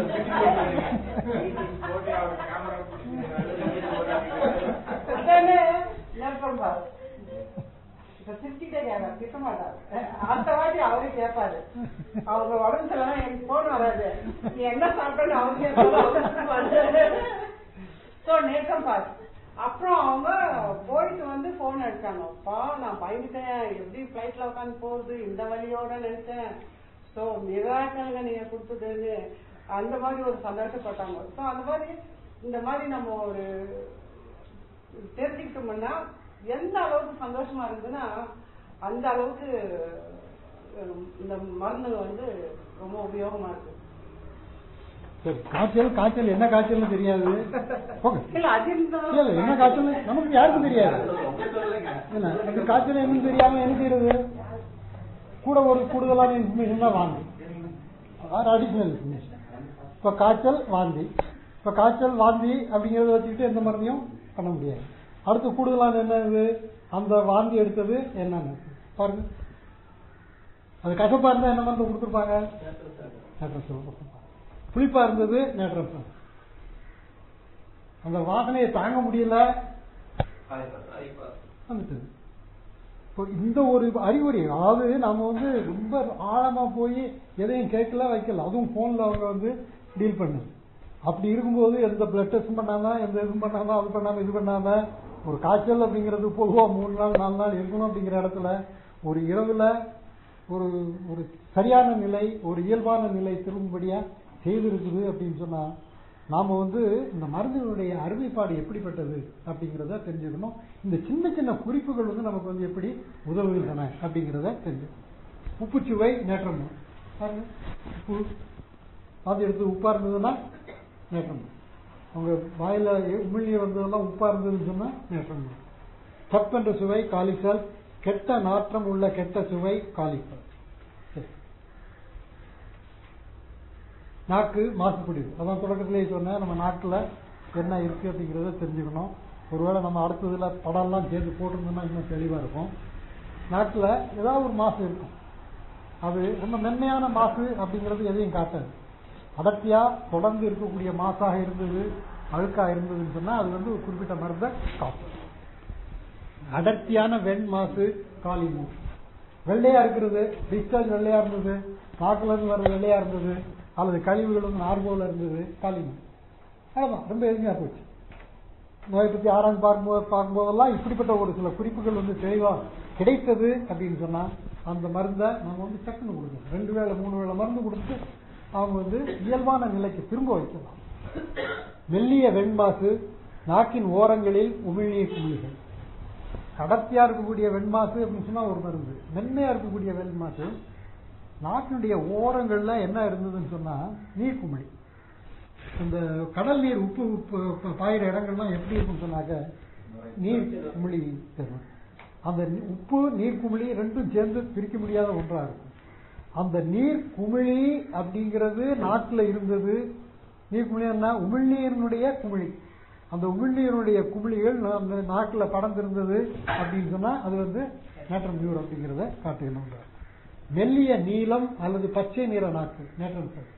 போட்டு அவர் கேமரா பிடிச்சிருக்காரு. உடனே நேர்பம் பாரு இப்ப சிரிச்சுட்டே கேட்க திட்ட மாட்டாரு அந்த வாட்டி அவரே கேட்பாரு அவங்க உடம்பு சரியில்லைன்னா எனக்கு போன் வராது நீ என்ன சாப்பிட்டேன்னு அவர் கேட்பாரு சோ நேற்றம் பாரு அப்புறம் அவங்க போயிட்டு வந்து போன் எடுத்தாங்க அப்பா நான் பயந்துட்டேன் எப்படி பிளைட்ல உட்காந்து போகுது இந்த வழியோட நினைச்சேன் சோ மிராக்கல்ங்க நீங்க கொடுத்ததுன்னு அந்த மாதிரி ஒரு சந்தோஷப்பட்டாங்க சோ அந்த மாதிரி இந்த மாதிரி நம்ம ஒரு தெரிஞ்சுக்கிட்டோம்னா எந்த அளவுக்கு சந்தோஷமா இருக்குதுன்னா அந்த அளவுக்கு அஹ், இந்த மருந்து வந்து ரொம்ப உபயோகமா இருக்கு சரி காய்ச்சல் காய்ச்சல் என்ன காய்ச்சல்னு தெரியாது போங்க இல்ல அது இந்த இல்ல இல்ல என்ன காய்ச்சல் நமக்கு யாருக்கும் தெரியாது என்ன இந்த காய்ச்சல் என்னன்னு தெரியாம என்ன செய்யறது கூட ஒரு கூடுதலான இன்ஃபர்மேஷன் தான் வாந்தி அதாவது அடிஷனல் இன்ஃபர்மேஷன் இப்ப காய்ச்சல் வாந்தி இப்ப காய்ச்சல் வாந்தி அப்படிங்கறத வச்சுக்கிட்டு எந்த மருந்தையும் பண்ண முடியாது அடுத்து கூடுதலான என்னது அந்த வாந்தி எடுத்தது என்னன்னு பாருங்க அது கசப்பா இருந்தா என்ன மருந்து கொடுத்துருப்பாங்க நேட்ரசோல் கொடுத்துருப்பாங்க புளிப்பா இருந்தது நேட்ரசோல் அந்த வாசனையை தாங்க முடியல வந்துட்டது இப்போ இந்த ஒரு அறிகுறி அதாவது நம்ம வந்து ரொம்ப ஆழமா போய் எதையும் கேட்கல வைக்கல அதுவும் போன்ல அவங்க வந்து டீல் பண்ணுது அப்படி இருக்கும்போது எந்த பிளட் டெஸ்ட் பண்ணாம எந்த இது பண்ணாம அது பண்ணாம இது பண்ணாம ஒரு காய்ச்சல் அப்படிங்கிறது பொதுவா மூணு நாள் நாலு நாள் இருக்கணும் அப்படிங்கிற இடத்துல ஒரு இரவுல ஒரு ஒரு சரியான நிலை ஒரு இயல்பான நிலை திரும்பும்படியா செய்திருக்குது அப்படின்னு சொன்னா நாம வந்து இந்த மருந்துகளுடைய அருமைப்பாடு எப்படிப்பட்டது அப்படிங்கிறத தெரிஞ்சுக்கணும் இந்த சின்ன சின்ன குறிப்புகள் வந்து நமக்கு வந்து எப்படி உதவுகின்றன அப்படிங்கிறத தெரிஞ்சுக்கணும் உப்புச்சுவை நேற்றம் பாருங்க உப்பு அது எடுத்து உப்பா இருந்ததுன்னா நேற்றம் அவங்க வாயில உமிழ்நீர் வந்ததெல்லாம் உப்பா இருந்ததுன்னு சொன்னா நேற்றம் தப்பென்ற சுவை காலிசல் கெட்ட நாற்றம் உள்ள கெட்ட சுவை காலிசல் சரி. நாக்கு மாசுபடுது அதான் தொடக்கத்திலேயே சொன்னேன் நம்ம நாக்குல என்ன இருக்கு அப்படிங்கிறத தெரிஞ்சுக்கணும் ஒருவேளை நம்ம அடுத்ததுல படம்லாம் சேர்த்து போட்டிருந்தோம்னா இன்னும் தெளிவா இருக்கும் நாக்குல ஏதாவது ஒரு மாசு இருக்கும் அது ரொம்ப மென்மையான மாசு அப்படிங்கிறது எதையும் காட்டாது அடர்த்தியா தொடர்ந்து இருக்கக்கூடிய மாசாக இருந்தது அழுக்கா இருந்ததுன்னு சொன்னா அது வந்து ஒரு குறிப்பிட்ட மருந்தை காட்டும் அடர்த்தியான வெண் மாசு காலி மூசு வெள்ளையா இருக்கிறது டிஸ்சார்ஜ் வெள்ளையா இருந்தது நாக்குல இருந்து வர வெள்ளையா இருந்தது அல்லது கழிவுகள் வந்து நார்மோல இருந்தது காலி மூசு அவ்வளவுதான் ரொம்ப எளிமையா போச்சு நோயை பத்தி ஆராய்ந்து பார்க்கும்போது பார்க்கும்போதெல்லாம் இப்படிப்பட்ட ஒரு சில குறிப்புகள் வந்து தெளிவா கிடைத்தது அப்படின்னு சொன்னா அந்த மருந்தை நம்ம வந்து டக்குன்னு கொடுக்கணும் ரெண்டு வேளை மூணு வேளை மருந்து கொடுத்து அவங்க வந்து இயல்பான நிலைக்கு திரும்ப வைக்கலாம் மெல்லிய வெண்மாசு நாக்கின் ஓரங்களில் உமிழ்நீர் குமிழ்கள் அடர்த்தியா இருக்கக்கூடிய வெண்மாசு அப்படின்னு சொன்னா ஒரு மருந்து மென்மையா இருக்கக்கூடிய வெண்மாசு நாட்டினுடைய ஓரங்கள்ல என்ன இருந்ததுன்னு சொன்னா நீர் குமிழி இந்த கடல் நீர் உப்பு உப்பு உப்பு பாயிற இடங்கள்லாம் எப்படி இருக்கும்னு சொன்னாக்க நீர் குமிழி தரும் அந்த நீ- உப்பு நீர் குமிழி ரெண்டும் சேர்ந்து பிரிக்க முடியாத ஒன்றா இருக்கும் அந்த நீர் குமிழி அப்படிங்கிறது நாட்டுல இருந்தது நீர் குமிழி என்ன உமிழ்நீரினுடைய குமிழி அந்த உமிழ்நீருடைய குமிழிகள் நா- அந்த நாட்டுல படர்ந்திருந்தது அப்படின்னு சொன்னா அது வந்து நேட்ரம் மியூர் அப்படிங்கிறத காட்டுகணும் மெல்லிய நீலம் அல்லது பச்சை நிற நாக்கு நேட்ரம் செல்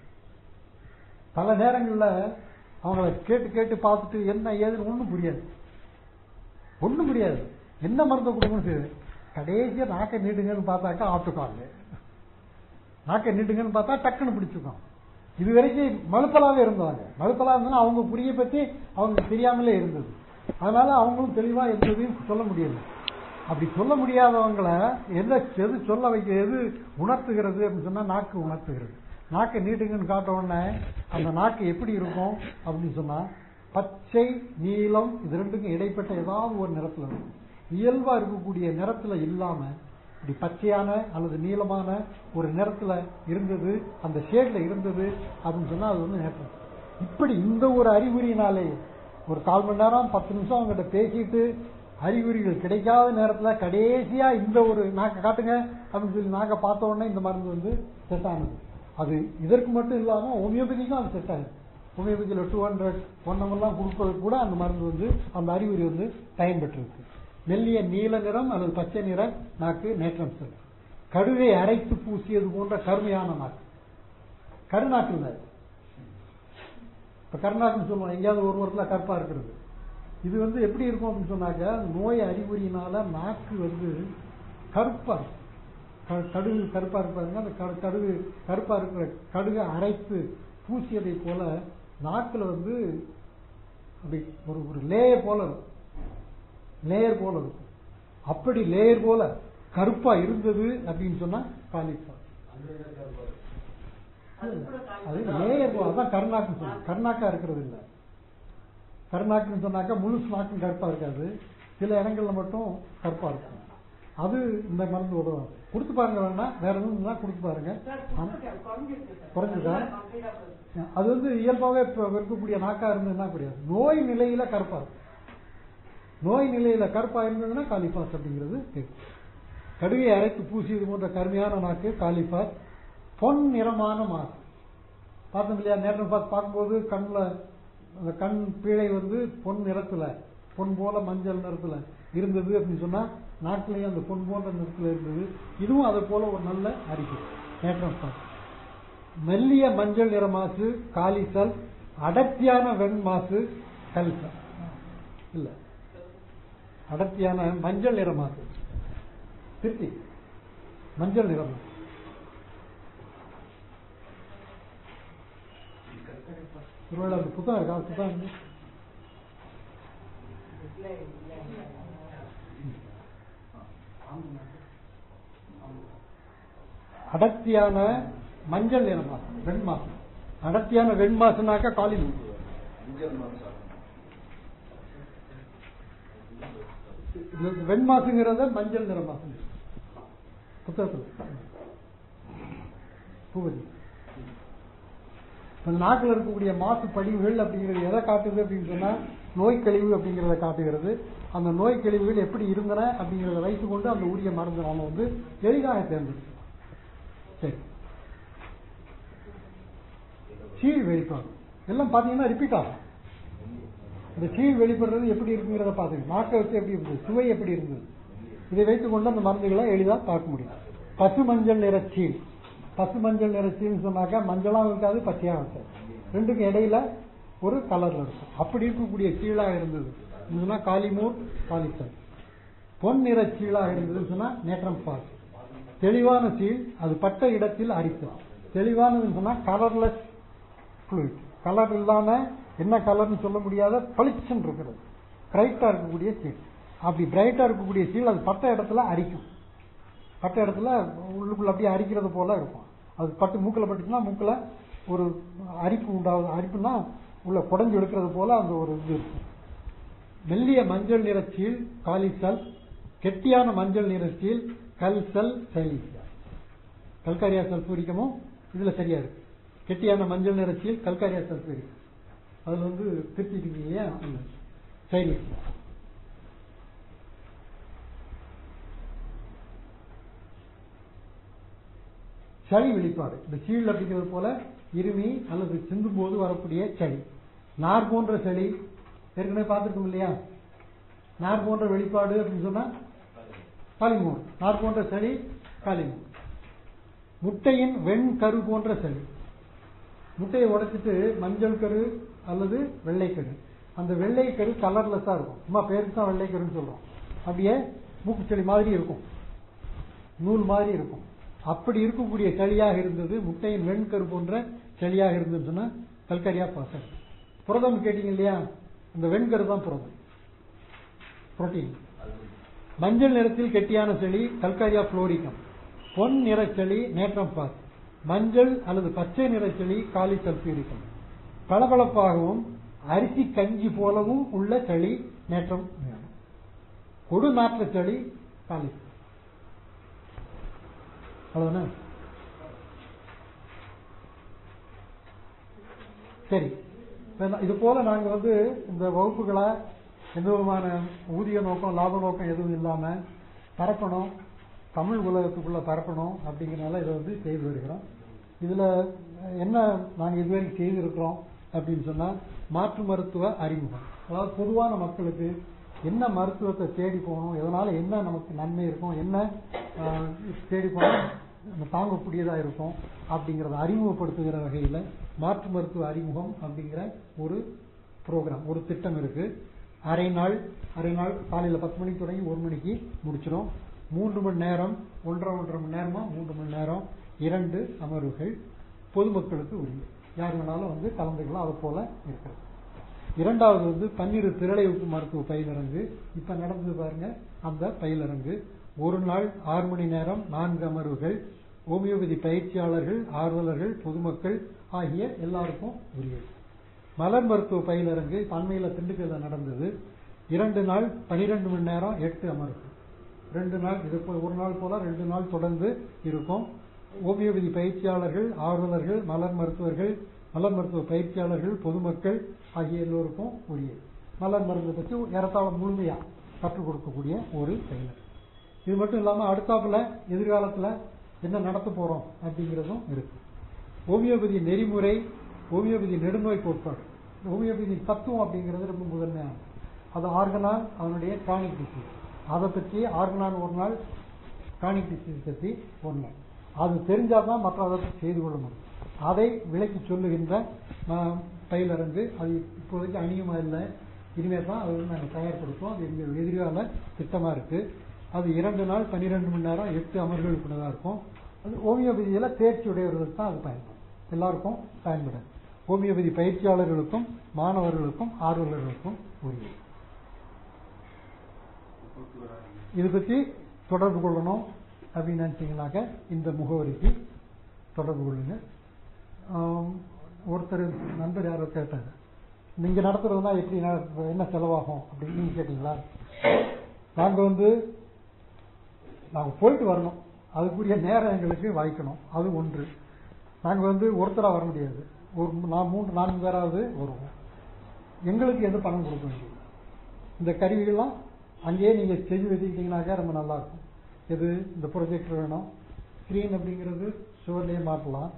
பல நேரங்கள்ல அவங்கள கேட்டு கேட்டு பார்த்துட்டு என்ன ஏதுன்னு ஒண்ணும் புரியாது ஒண்ணும் புரியாது என்ன மருந்து கொடுக்கணும் சரி கடைசியா நாக்கை நீட்டுங்கன்னு பார்த்தாக்கா ஆட்டுக்கால் நாக்கை நீட்டுங்கன்னு பார்த்தா டக்குன்னு பிடிச்சுக்கும் இது வரைக்கும் மழுப்பலாவே இருந்தாங்க மழுப்பலா இருந்தாலும் அவங்க குறியை பத்தி அவங்களுக்கு தெரியாமலே இருந்தது அதனால அவங்களும் தெளிவா எந்ததையும் சொல்ல முடியல அப்படி சொல்ல முடியாதவங்கள எந்த எது சொல்ல வைக்க எது உணர்த்துகிறது அப்படின்னு சொன்னா நாக்கு உணர்த்துகிறது நாக்கை நீட்டுங்கன்னு காட்ட உடனே அந்த நாக்கு எப்படி இருக்கும் அப்படின்னு சொன்னா பச்சை நீலம் இது ரெண்டுக்கும் இடைப்பட்ட ஏதாவது ஒரு நிறத்துல இருக்கும் இயல்பா இருக்கக்கூடிய நிறத்துல இல்லாம இப்படி பச்சையான அல்லது நீளமான ஒரு நிறத்துல இருந்தது அந்த ஷேட்ல இருந்தது அப்படின்னு சொன்னா அது வந்து நேற்றம் இப்படி இந்த ஒரு அறிகுறியினாலே ஒரு கால் மணி நேரம் பத்து நிமிஷம் அவங்ககிட்ட பேசிட்டு அறிகுறிகள் கிடைக்காத நேரத்துல கடைசியா இந்த ஒரு நாக்க காட்டுங்க அப்படின்னு சொல்லி நாக்க பார்த்த உடனே இந்த மருந்து வந்து செட் ஆனது அது இதற்கு மட்டும் இல்லாம ஹோமியோபதிக்கும் அது செட் ஆகுது ஹோமியோபதியில் டூ ஹண்ட்ரட் ஒன் எல்லாம் கொடுப்பது கூட அந்த மருந்து வந்து அந்த அறிகுறி வந்து பயன்பெற்றிருக்கு மெல்லிய நீல நிறம் அல்லது பச்சை நிற நாக்கு நேற்றம் செல் கடுவை அரைத்து பூசியது போன்ற கருமையான நாக்கு கருநாக்கு இல்லை இப்ப கருநாக்குன்னு சொல்லுவோம் எங்கேயாவது ஒரு இடத்துல கருப்பா இருக்கிறது இது வந்து எப்படி இருக்கும் அப்படின்னு சொன்னாக்க நோய் அறிகுறியினால நாக்கு வந்து கருப்பா இருக்கும். க- கடுகு கருப்பா இருப்பாங்க அந்த கடு- கடுகு கருப்பா இருக்கிற கடுகை அரைத்து பூசியதை போல நாக்குல வந்து அப்படி ஒரு ஒரு லேயர் போல இருக்கும் லேயர் போல இருக்கும் அப்படி லேயர் போல கருப்பா இருந்தது அப்படின்னு சொன்னா காலிஃபா அது லேயர் போல அதான் கருநாக்கு சொல்லுவோம் கருநாக்கா இருக்கிறது இல்ல கருநாக்குன்னு சொன்னாக்கா முழுசு நாக்கும் கருப்பா இருக்காது சில இடங்கள்ல மட்டும் கருப்பா இருக்கும் அது இந்த மருந்து உதவும் கொடுத்து பாருங்க வேணா வேற எதுவும் இருந்தா கொடுத்து பாருங்க குறைஞ்சுதா? அது வந்து இயல்பாவே இப்ப இருக்கக்கூடிய நாக்கா இருந்ததுன்னா கிடையாது நோய் நிலையில கருப்பா இருக்கும் நோய் நிலையில கருப்பா இருந்ததுன்னா காலிபாஸ் அப்படிங்கிறது பேர். கடுகை அரைத்து பூசியது போன்ற கருமையான நாக்கு காலிபாஸ் பொன் நிறமான மாசு பார்த்தோம் இல்லையா நேரம் பார்த்து பார்க்கும்போது கண்ணுல அந்த கண் பீழை வந்து பொன் நிறத்துல பொன் போல மஞ்சள் நிறத்துல இருந்தது அப்படின்னு சொன்னா நாட்டிலேயும் அந்த பொன் போன்ற நிறத்துல இருந்தது இதுவும் அதை போல ஒரு நல்ல அறிக்கை நேற்றம் பார்த்து மெல்லிய மஞ்சள் நிற மாசு காலிசல் அடர்த்தியான வெண் மாசு கலிசல் இல்ல அடர்த்தியான மஞ்சள் நிற மாசு திருப்தி மஞ்சள் நிற மாசு ஒருவேளை அந்த புத்தகம் இருக்கா புத்தகம் இருக்கு? அடர்த்தியான மஞ்சள் நிற மாசம் வெண் மாசம் அடர்த்தியான வெண் மாசம்னாக்கா காலில் இந்த வெண் மாசுங்கிறத மஞ்சள் நிற மாசம் புத்தகத்தில் பூபதி இப்ப இந்த நாக்கில் இருக்கக்கூடிய மாசு படிவுகள் அப்படிங்கிறது எதை காட்டுது அப்படின்னு சொன்னா நோய் கழிவு அப்படிங்கிறத காட்டுகிறது அந்த நோய் கழிவுகள் எப்படி இருந்தன அப்படிங்கிறத வைத்துக்கொண்டு அந்த உரிய மருந்து நாம வந்து எளிதாக தேர்ந்தெடுக்கலாம் சரி சீழ் வெளிப்பாடு எல்லாம் பாத்தீங்கன்னா ரிப்பீட் ஆகும் இந்த சீழ் வெளிப்படுறது எப்படி இருக்குங்கிறத பாத்துங்க நாக்கை வச்சு எப்படி இருந்தது சுவை எப்படி இருந்தது இதை வைத்துக்கொண்டு அந்த மருந்துகளை எளிதா பார்க்க முடியும் பசு மஞ்சள் நிற சீழ் பசு மஞ்சள் நிற சீல்னு சொன்னாக்கா மஞ்சளாவும் இருக்காது பச்சையாவும் இருக்காது ரெண்டுக்கும் இடையில ஒரு கலர்ல இருக்கும் அப்படி இருக்கக்கூடிய சீழாக இருந்தது இதுனா காலிமூர் பாலிசல் பொன் நிற சீழாக இருந்ததுன்னு சொன்னா நேற்றம் பால் தெளிவான சீல் அது பட்ட இடத்தில் அரிக்கும் தெளிவானதுன்னு சொன்னா கலர்லெஸ் fluid கலர் இல்லாம என்ன கலர்னு சொல்ல முடியாத பளிச்சுன்னு இருக்கிறது பிரைட்டா இருக்கக்கூடிய சீல் அப்படி பிரைட்டா இருக்கக்கூடிய சீல் அது பட்ட இடத்துல அரிக்கும் பட்ட இடத்துல உள்ளுக்குள்ள அப்படியே அரிக்கிறது போல இருக்கும் அது பட்டு மூக்குல பட்டுச்சுன்னா மூக்குல ஒரு அரிப்பு உண்டாகுது அரிப்புனா உள்ள குடஞ்சு எடுக்கிறது போல அந்த ஒரு இது இருக்கும் மெல்லிய மஞ்சள் நிற சீல் காலிசல் கெட்டியான மஞ்சள் நிற சீல் கல்சல் சைலிசியா கல்காரியா சல்பூரிக்கமும் இதுல சரியா இருக்கு கெட்டியான மஞ்சள் நிற சீல் கல்காரியா சல்பூரிக்கம் அதுல வந்து திருத்திட்டு இல்லையா சைலிசியா சளி வெளிப்பாடு இந்த சீழ் அப்படிங்கிறது போல இருமி அல்லது சிந்தும் போது வரக்கூடிய சளி நார் போன்ற சளி ஏற்கனவே பார்த்துருக்கோம் இல்லையா நார் போன்ற வெளிப்பாடு அப்படின்னு சொன்னா காலிமூர் நார் போன்ற சளி காலிமூர் முட்டையின் வெண் கரு போன்ற சளி முட்டையை உடைச்சிட்டு மஞ்சள் கரு அல்லது வெள்ளை கரு அந்த வெள்ளை கரு கலர்லெஸ்ஸா இருக்கும் சும்மா பேருக்கு தான் வெள்ளை கருன்னு சொல்றோம் அப்படியே மூக்குச்செளி மாதிரி இருக்கும் நூல் மாதிரி இருக்கும் அப்படி இருக்கக்கூடிய சளியாக இருந்தது முட்டையின் வெண்கரு போன்ற சளியாக இருந்ததுன்னு சொன்னா கல்கரியா பாசல் புரதம் கேட்டீங்க இல்லையா இந்த வெண்கரு தான் புரதம் புரோட்டீன் மஞ்சள் நிறத்தில் கெட்டியான செளி கல்கரியா புளோரிக்கம் பொன் நிற செளி நேற்றம் பாஸ் மஞ்சள் அல்லது பச்சை நிற செளி காலி சல்பூரிக்கம் பளபளப்பாகவும் அரிசி கஞ்சி போலவும் உள்ள சளி நேற்றம் கொடு நாற்ற சளி காலி அவ்வளவுதானே சரி இப்ப இது போல நாங்க வந்து இந்த வகுப்புகளை எந்த விதமான ஊதிய நோக்கம் லாப நோக்கம் எதுவும் இல்லாம பரப்பணும் தமிழ் உலகத்துக்குள்ள பரப்பணும் அப்படிங்கறனால இதை வந்து செய்து வருகிறோம் இதுல என்ன நாங்க இதுவரை செய்திருக்கிறோம் அப்படின்னு சொன்னா மாற்று மருத்துவ அறிமுகம் அதாவது பொதுவான மக்களுக்கு என்ன மருத்துவத்தை தேடி போகணும் எதனால என்ன நமக்கு நன்மை இருக்கும் என்ன ஆஹ், தேடி போனால் நம்ம தாங்கக்கூடியதா இருக்கும் அப்படிங்கறத அறிமுகப்படுத்துகிற வகையில மாற்று மருத்துவ அறிமுகம் அப்படிங்கிற ஒரு ப்ரோக்ராம் ஒரு திட்டம் இருக்கு அரை நாள் அரை நாள் காலையில பத்து மணிக்கு தொடங்கி ஒரு மணிக்கு முடிச்சிடும் மூன்று மணி நேரம் ஒன்றரை ஒன்றரை மணி நேரமா மூன்று மணி நேரம் இரண்டு அமர்வுகள் பொதுமக்களுக்கு உரிமை யார் வேணாலும் வந்து கலந்துக்கலாம் அது போல இருக்கிறது இரண்டாவது வந்து பன்னிரு திரளைவுப்பு மருத்துவ பயிலரங்கு இப்ப நடந்தது பாருங்க அந்த பயிலரங்கு ஒரு நாள் ஆறு மணி நேரம் நான்கு அமர்வுகள் ஹோமியோபதி பயிற்சியாளர்கள் ஆர்வலர்கள் பொதுமக்கள் ஆகிய எல்லாருக்கும் உரியது மலர் மருத்துவ பயிலரங்கு அண்மையில திண்டுக்கல்ல நடந்தது இரண்டு நாள் பனிரெண்டு மணி நேரம் எட்டு அமர்வு ரெண்டு நாள் இது போல ஒரு நாள் போல ரெண்டு நாள் தொடர்ந்து இருக்கும் ஹோமியோபதி பயிற்சியாளர்கள் ஆர்வலர்கள் மலர் மருத்துவர்கள் மலர் மருத்துவ பயிற்சியாளர்கள் பொதுமக்கள் ஆகிய எல்லோருக்கும் உரியது மலர் மருந்து பற்றி ஏறத்தாழ முழுமையா கற்றுக் கொடுக்கக்கூடிய ஒரு பயிலர் இது மட்டும் இல்லாம அடுத்தாப்புல எதிர்காலத்துல என்ன நடத்த போறோம் அப்படிங்கறதும் இருக்கு ஹோமியோபதி நெறிமுறை ஹோமியோபதி நெடுநோய் கோட்பாடு ஹோமியோபதி தத்துவம் அப்படிங்கிறது ரொம்ப முதன்மையானது அது ஆர்கனால் அதனுடைய கிரானிக் டிசீஸ் அதை பற்றி ஆர்கனால் ஒரு நாள் கிரானிக் டிசீஸ் பற்றி ஒரு நாள் அது தெரிஞ்சாதான் மற்ற அதை பற்றி செய்து கொள்ள முடியும் அதை விளக்கி சொல்லுகின்ற ஆஹ், பயிலரங்கு அது இப்போதைக்கு அணியுமா இல்லை இனிமேல் தான் அது வந்து நாங்கள் தயார்படுத்துவோம் அது எங்கள் எதிர்கால திட்டமா இருக்கு அது இரண்டு நாள் பன்னிரெண்டு மணி நேரம் எட்டு அமர்வுகளுக்குள்ளதாக இருக்கும் அது ஹோமியோபதியில தேர்ச்சி உடையவர்களுக்கு தான் அது பயன்படும் எல்லாருக்கும் பயன்படும் ஹோமியோபதி பயிற்சியாளர்களுக்கும் மாணவர்களுக்கும் ஆர்வலர்களுக்கும் உரியது இது பற்றி தொடர்பு கொள்ளணும் அப்படின்னு நினைச்சீங்கன்னாக்க இந்த முகவரிக்கு தொடர்பு கொள்ளுங்க ஆம், ஒருத்தர் நண்பர் யாரோ கேட்டாங்க நீங்க நடத்துறதுனா எப்படி நட- என்ன செலவாகும் அப்படின்னு நீங்க கேட்டீங்களா நாங்க வந்து நாங்க போயிட்டு வரணும் அதுக்குரிய நேரம் எங்களுக்கு வாய்க்கணும் அது ஒன்று நாங்க வந்து ஒருத்தரா வர முடியாது ஒரு நான் மூன்று நான்கு பேராவது வருவோம் எங்களுக்கு எது பணம் கொடுக்க வேண்டியது இந்த கருவிகள்லாம் அங்கேயே நீங்க செஞ்சு வச்சுக்கிட்டீங்கன்னாக்கா ரொம்ப நல்லா இருக்கும் எது இந்த ப்ரொஜெக்டர் வேணும் ஸ்க்ரீன் அப்படிங்கிறது சுவர்லேயே மாட்டலாம்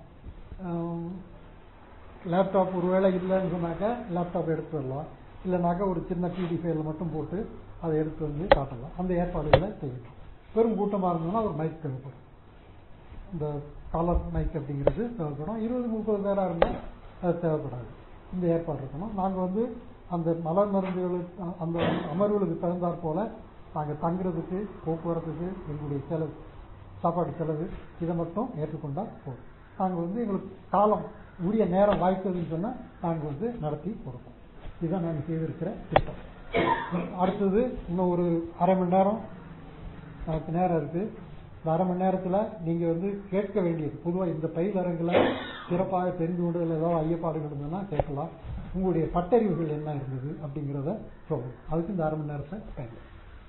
லேப்டாப் ஒருவேளை இல்லைன்னு சொன்னாக்கா லேப்டாப் எடுத்து வரலாம் இல்லைனாக்கா ஒரு சின்ன பிடி ஃபைல மட்டும் போட்டு அதை எடுத்து வந்து காட்டலாம் அந்த ஏற்பாடுகளை செய்யணும் பெரும் கூட்டமாக இருந்ததுன்னா ஒரு மைக் தேவைப்படும் இந்த காலர் மைக் அப்படிங்கிறது தேவைப்படும் இருபது முப்பது பேராக இருந்தால் அது தேவைப்படாது இந்த ஏற்பாடு இருக்கணும் நாங்கள் வந்து அந்த மலர் மருந்துகளுக்கு அந்த அமர்வுகளுக்கு தகுந்தாற் போல நாங்கள் தங்குறதுக்கு போக்குவரத்துக்கு எங்களுடைய செலவு சாப்பாடு செலவு இதை மட்டும் ஏற்றுக்கொண்டா போதும் நாங்கள் வந்து எங்களுக்கு காலம் உரிய நேரம் வாய்த்ததுன்னு சொன்னால் நாங்கள் வந்து நடத்தி கொடுப்போம் இதுதான் நாங்கள் செய்திருக்கிற திட்டம் அடுத்தது இன்னும் ஒரு அரை மணி நேரம் நமக்கு நேரம் இருக்கு இந்த அரை மணி நேரத்துல நீங்க வந்து கேட்க வேண்டியது பொதுவா இந்த பயிலரங்குல சிறப்பாக தெரிந்து கொண்டதில் ஏதாவது ஐயப்பாடுகள் இருந்ததுன்னா கேட்கலாம் உங்களுடைய பட்டறிவுகள் என்ன இருந்தது அப்படிங்கிறத சொல்லணும் அதுக்கு இந்த அரை மணி நேரத்தை பயன்படுத்தும்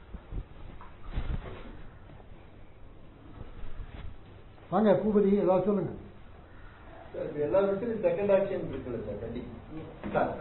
வாங்க பூபதி ஏதாவது சொல்லுங்க சார், இது எல்லா விஷயத்தையும் செகண்ட் ஆக்ஷன் இருக்குல்ல சார் கண்டிப்பா சார்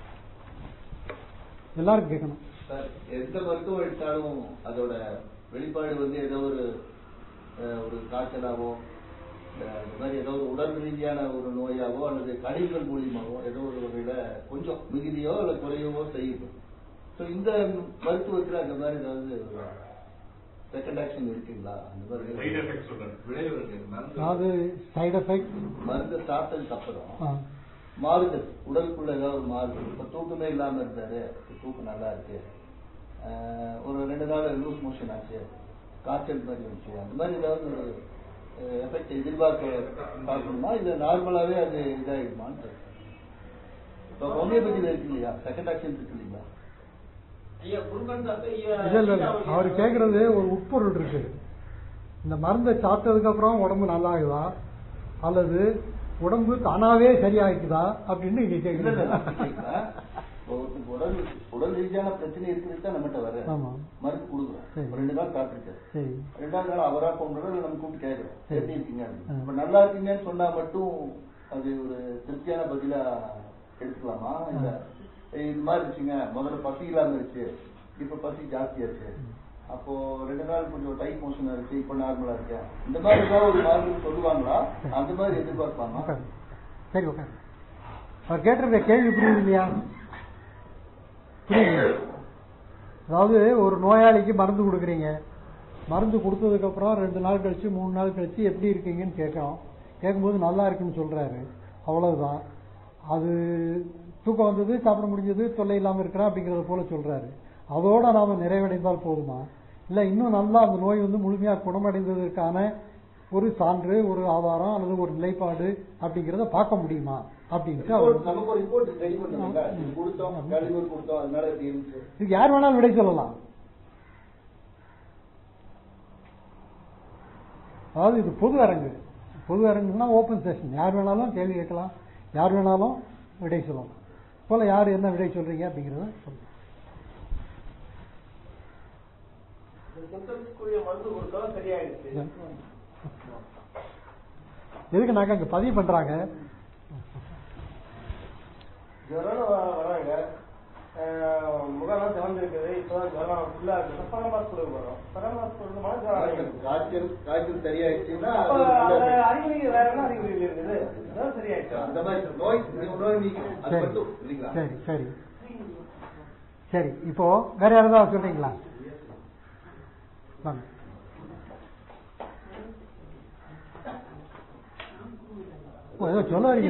எல்லாரும் கேட்கணும் சார் எந்த மருத்துவம் எடுத்தாலும் அதோட வெளிப்பாடு வந்து ஏதோ ஒரு அஹ், ஒரு காய்ச்சலாவோ இல்ல இந்த மாதிரி ஏதோ ஒரு உடல் ரீதியான ஒரு நோயாவோ அல்லது கழிவுகள் மூலியமாவோ ஏதோ ஒரு வகையில கொஞ்சம் மிகுதியோ அல்ல குறையவோ செய்யும் ஸோ இந்த மருத்துவத்தில் அந்த மாதிரி ஏதாவது செகண்ட் ஆக்ஷன் இருக்குங்களா அந்த மாதிரி சைடு எஃபெக்ட் சொல்றேன் விளைவுகள் மருந்து அதாவது சைடு எஃபெக்ட் மருந்து சாப்பிட்டதுக்கு அப்புறம் மாறுதல் உடலுக்குள்ள ஏதாவது ஒரு மாறுதல் இப்ப தூக்கமே இல்லாம இருந்தாரு இப்ப தூக்கம் நல்லா இருக்கு ஆஹ் ஒரு ரெண்டு நாள் லூஸ் மோஷன் ஆச்சு காய்ச்சல் மாதிரி வந்துச்சு அந்த மாதிரி ஏதாவது ஒரு எஃபெக்ட் எதிர்பார்க்க பார்க்கணுமா இல்ல நார்மலாவே அது இதாயிடுமான்னு கேட்கிறேன். இப்ப ஹோமியோபதியில இருக்கு இல்லையா செகண்ட் ஆக்ஷன் இருக்கு இல்லைங்களா ஐயா குருகன் தாத்தா இல்ல இல்ல இல்ல அவர் கேக்குறது ஒரு உட்பொருள் இருக்கு இந்த மருந்தை சாப்பிட்டதுக்கு அப்புறம் உடம்பு நல்லா ஆகுதா அல்லது உடம்பு தானாவே சரியாக்குதா அப்படின்னு நீங்க இல்ல இல்ல கேக்குறீங்க கேட்கல. ஒருத்தருக்கு உடல் உடல் ரீதியான பிரச்சனை இருக்கிறது தான் நம்மகிட்ட வர ஆமா. மருந்து கொடுக்குறோம் சரி. ஒரு ரெண்டு நாள் சாப்பிட்டுருக்காரு சரி ரெண்டாவது நாள் அவரா போன்றத நம்ம கூப்பிட்டு கேட்கிறோம் சரி. எப்படி இருக்கீங்க அப்படின்னு. ஆ. இப்ப நல்லா இருக்கீங்கன்னு சொன்னா மட்டும் அது ஒரு திருப்தியான பதிலா எடுத்துக்கலாமா இல்ல இது மாதிரி இருந்துச்சுங்க முதல்ல பசி இல்லாம இருந்துச்சு இப்ப பசி ஜாஸ்தியாச்சு அப்போ ரெண்டு நாள் கொஞ்சம் டைட் மோஷன் இருக்கு இப்ப நார்மலா இருக்கேன் இந்த மாதிரி ஏதாவது ஒரு மாதிரி சொல்லுவாங்களா அந்த மாதிரி எதிர்பார்க்கலாமா உட்காரு. சரி உட்காரு அவர் கேட்டிருக்க கேள்வி புரியுது இல்லையா புரியுது அதாவது ஒரு நோயாளிக்கு மருந்து கொடுக்குறீங்க மருந்து கொடுத்ததுக்கு அப்புறம் ரெண்டு நாள் கழிச்சு மூணு நாள் கழிச்சு எப்படி இருக்கீங்கன்னு கேட்குறோம் கேட்கும்போது நல்லா இருக்குன்னு சொல்றாரு அவ்வளவுதான் அது தூக்கம் வந்தது சாப்பிட முடிஞ்சது தொல்லை இல்லாம இருக்கிறேன் அப்படிங்கறத போல சொல்றாரு அதோட நாம நிறைவடைந்தால் போதுமா இல்ல இன்னும் நல்லா அந்த நோய் வந்து முழுமையா குணமடைந்ததற்கான ஒரு சான்று ஒரு ஆதாரம் அல்லது ஒரு நிலைப்பாடு அப்படிங்கறத பார்க்க முடியுமா அப்படின்ட்டு அவர் Report, நமக்கு ஒரு ரிப்போர்ட் ரெடி பண்ணுங்க இது கொடுத்தோம் கழிவுகள் கொடுத்தோம் அதனால இப்படி இருந்துச்சு இதுக்கு யார் வேணாலும் விடை சொல்லலாம் அதாவது இது பொது அரங்கு பொது அரங்குன்னா ஓப்பன் செஷன் யார் வேணாலும் கேள்வி கேட்கலாம் யார் வேணாலும் விடை சொல்லலாம் போல யார் என்ன விடை சொல்றீங்க அப்படிங்கறத சொல்லுங்க சிம்டம்ஸ்க்குரிய மருந்து கொடுத்தோம் சரியாயிடுச்சு எதுக்கு நாங்க அங்க பதிவு பண்றாங்க ஜுரம் வ- வராங்க அஹ் முகம்லாம் திறந்துருக்குது இப்போ ஜுரம் ஃபுல்லா இருக்கு பரமாஸ் கொடுக்க போறோம் பரமாஸ் கொடுக்கும்போது ஜுரம் அடங்கிடுது. காய்ச்சல் காய்ச்சல் சரியாயிடுச்சுன்னா அப்ப அது அந்த அறிகுறி வேற என்ன அறிகுறி இருக்குது ஜுரம் சரியாயிடுச்சு அந்த மாதிரி நோய் நோய் நீக்கம் அது சரி மட்டும் இல்லைங்களா சரி சரி சரி இப்போ வேற யாராவது சொல்றீங்களா வாங்க ஓ, ஏதோ சொல்ல வரீங்க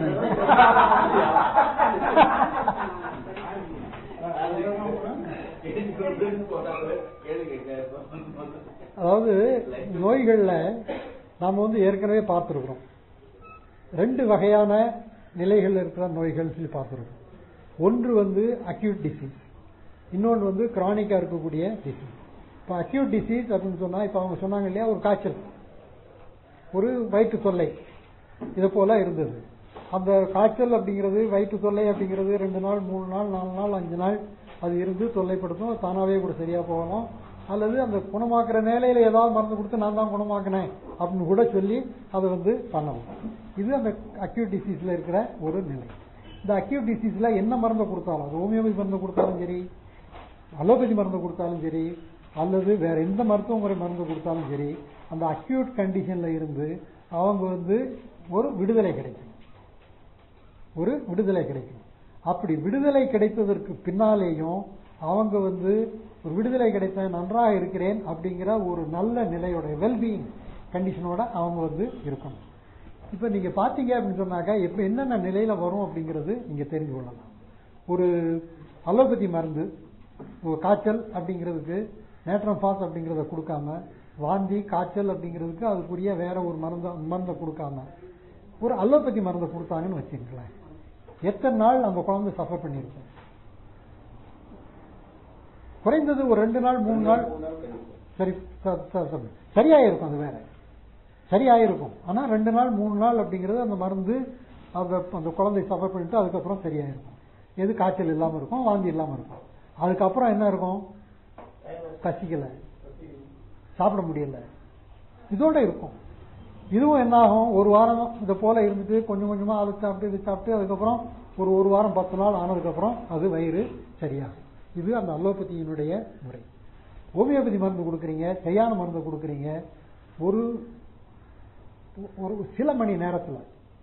அதாவது நோய்கள்ல நாம வந்து ஏற்கனவே பார்த்திருக்கிறோம் ரெண்டு வகையான நிலைகள் இருக்கிற நோய்கள் சொல்லி பார்த்திருக்கோம் ஒன்று வந்து அக்யூட் டிசீஸ் இன்னொன்று வந்து கிரானிக்கா இருக்கக்கூடிய டிசீஸ் இப்போ அக்யூட் டிசீஸ் அப்படின்னு சொன்னா இப்போ அவங்க சொன்னாங்க இல்லையா ஒரு காய்ச்சல் ஒரு வயிற்று தொல்லை இது போல இருந்தது அந்த காய்ச்சல் அப்படிங்கிறது வயிற்று தொல்லை அப்படிங்கிறது ரெண்டு நாள் மூணு நாள் நாலு நாள் அஞ்சு நாள் அது இருந்து தொல்லைப்படுத்தும் அது தானாவே கூட சரியா போகலாம் அல்லது அந்த குணமாக்குற நிலையில ஏதாவது மருந்து கொடுத்து நான் தான் குணமாக்கினேன் அப்படின்னு கூட சொல்லி அதை வந்து பண்ணலாம் இது அந்த அக்யூட் டிசீஸ்ல இருக்கிற ஒரு நிலை இந்த அக்யூட் டிசீஸ்ல என்ன மருந்து கொடுத்தாலும் அது ஹோமியோபதி மருந்து கொடுத்தாலும் சரி அலோபதி மருந்து கொடுத்தாலும் சரி அல்லது வேற எந்த மருத்துவ முறை மருந்து கொடுத்தாலும் சரி அந்த அக்யூட் கண்டிஷன்ல இருந்து அவங்க வந்து ஒரு விடுதலை கிடைக்கும் ஒரு விடுதலை கிடைக்கும் அப்படி விடுதலை கிடைத்ததற்கு பின்னாலேயும் அவங்க வந்து ஒரு விடுதலை கிடைத்த நன்றாக இருக்கிறேன் அப்படிங்கிற ஒரு நல்ல நிலையோட வெல்பீயிங் கண்டிஷனோட அவங்க வந்து இருக்கணும் இப்ப நீங்க பாத்தீங்க அப்படின்னு சொன்னாக்கா எப்ப என்னென்ன நிலையில வரும் அப்படிங்கிறது நீங்க தெரிஞ்சு கொள்ளலாம் ஒரு அலோபதி மருந்து ஒரு காய்ச்சல் அப்படிங்கிறதுக்கு நேட்ரம் பாஸ் அப்படிங்கிறத கொடுக்காம வாந்தி காய்ச்சல் அப்படிங்கிறதுக்கு அதுக்குரிய வேற ஒரு மருந்த மருந்தை கொடுக்காம ஒரு அலோபதி மருந்தை கொடுத்தாங்கன்னு வச்சுங்களேன் எத்தனை நாள் அந்த குழந்தை சஃபர் பண்ணியிருக்கும் குறைந்தது ஒரு ரெண்டு நாள் மூணு நாள் சரி ச- ச- ச- சரியாயிருக்கும் அது வேற சரியாயிருக்கும் ஆனா ரெண்டு நாள் மூணு நாள் அப்படிங்கிறது அந்த மருந்து அந்த அந்த குழந்தை சஃபர் பண்ணிட்டு அதுக்கப்புறம் சரியாயிருக்கும் எது காய்ச்சல் இல்லாம இருக்கும் வாந்தி இல்லாம இருக்கும் அதுக்கப்புறம் என்ன இருக்கும் பசிக்கல சாப்பிட முடியல இதோட இருக்கும் இதுவும் என்ன ஆகும் ஒரு வாரம் இதை போல இருந்துட்டு கொஞ்சம் கொஞ்சமா அதை சாப்பிட்டு இது சாப்பிட்டு அதுக்கப்புறம் ஒரு ஒரு வாரம் பத்து நாள் ஆனதுக்கப்புறம் அது வயிறு சரியாகும் இது அந்த அலோபதியினுடைய முறை ஹோமியோபதி மருந்து கொடுக்குறீங்க சரியான மருந்து கொடுக்குறீங்க ஒரு ஒரு சில மணி நேரத்துல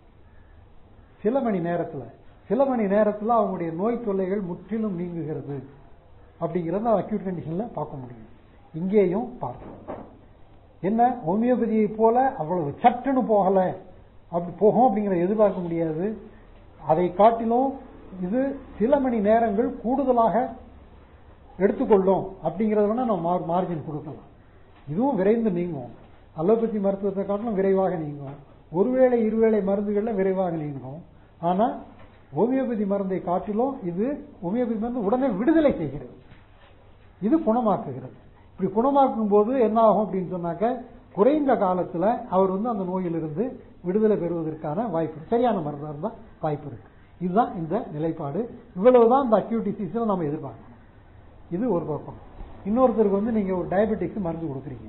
சில மணி நேரத்துல சில மணி நேரத்துல அவங்களுடைய நோய் தொல்லைகள் முற்றிலும் நீங்குகிறது அப்படிங்கறத அக்யூட் கண்டிஷன்ல பார்க்க முடியும் இங்கேயும் பார்க்கலாம் என்ன ஹோமியோபதியை போல அவ்வளவு சட்டுன்னு போகல அப்படி போகும் அப்படிங்கறத எதிர்பார்க்க முடியாது அதை காட்டிலும் இது சில மணி நேரங்கள் கூடுதலாக எடுத்துக்கொள்ளும் அப்படிங்கறத வேணா நம்ம மார்ஜின் கொடுக்கலாம் இதுவும் விரைந்து நீங்கும் அலோபதி மருத்துவத்தை காட்டிலும் விரைவாக நீங்கும் ஒருவேளை இருவேளை மருந்துகள்ல விரைவாக நீங்கும் ஆனா ஹோமியோபதி மருந்தை காட்டிலும் இது ஹோமியோபதி மருந்து உடனே விடுதலை செய்கிறது இது குணமாக்குகிறது இப்படி குணமாக்கும் போது என்ன ஆகும் அப்படின்னு சொன்னாக்க குறைந்த காலத்துல அவர் வந்து அந்த நோயிலிருந்து விடுதலை பெறுவதற்கான வாய்ப்பு இருக்கு. சரியான மருந்தா இருந்தா வாய்ப்பு இருக்கு இதுதான் இந்த நிலைப்பாடு இவ்வளவுதான் இந்த அக்யூட் டிசீஸ்ல நம்ம எதிர்பார்க்கணும் இது ஒரு பக்கம் இன்னொருத்தருக்கு வந்து நீங்க ஒரு டயபெட்டிக்ஸ் மருந்து கொடுக்குறீங்க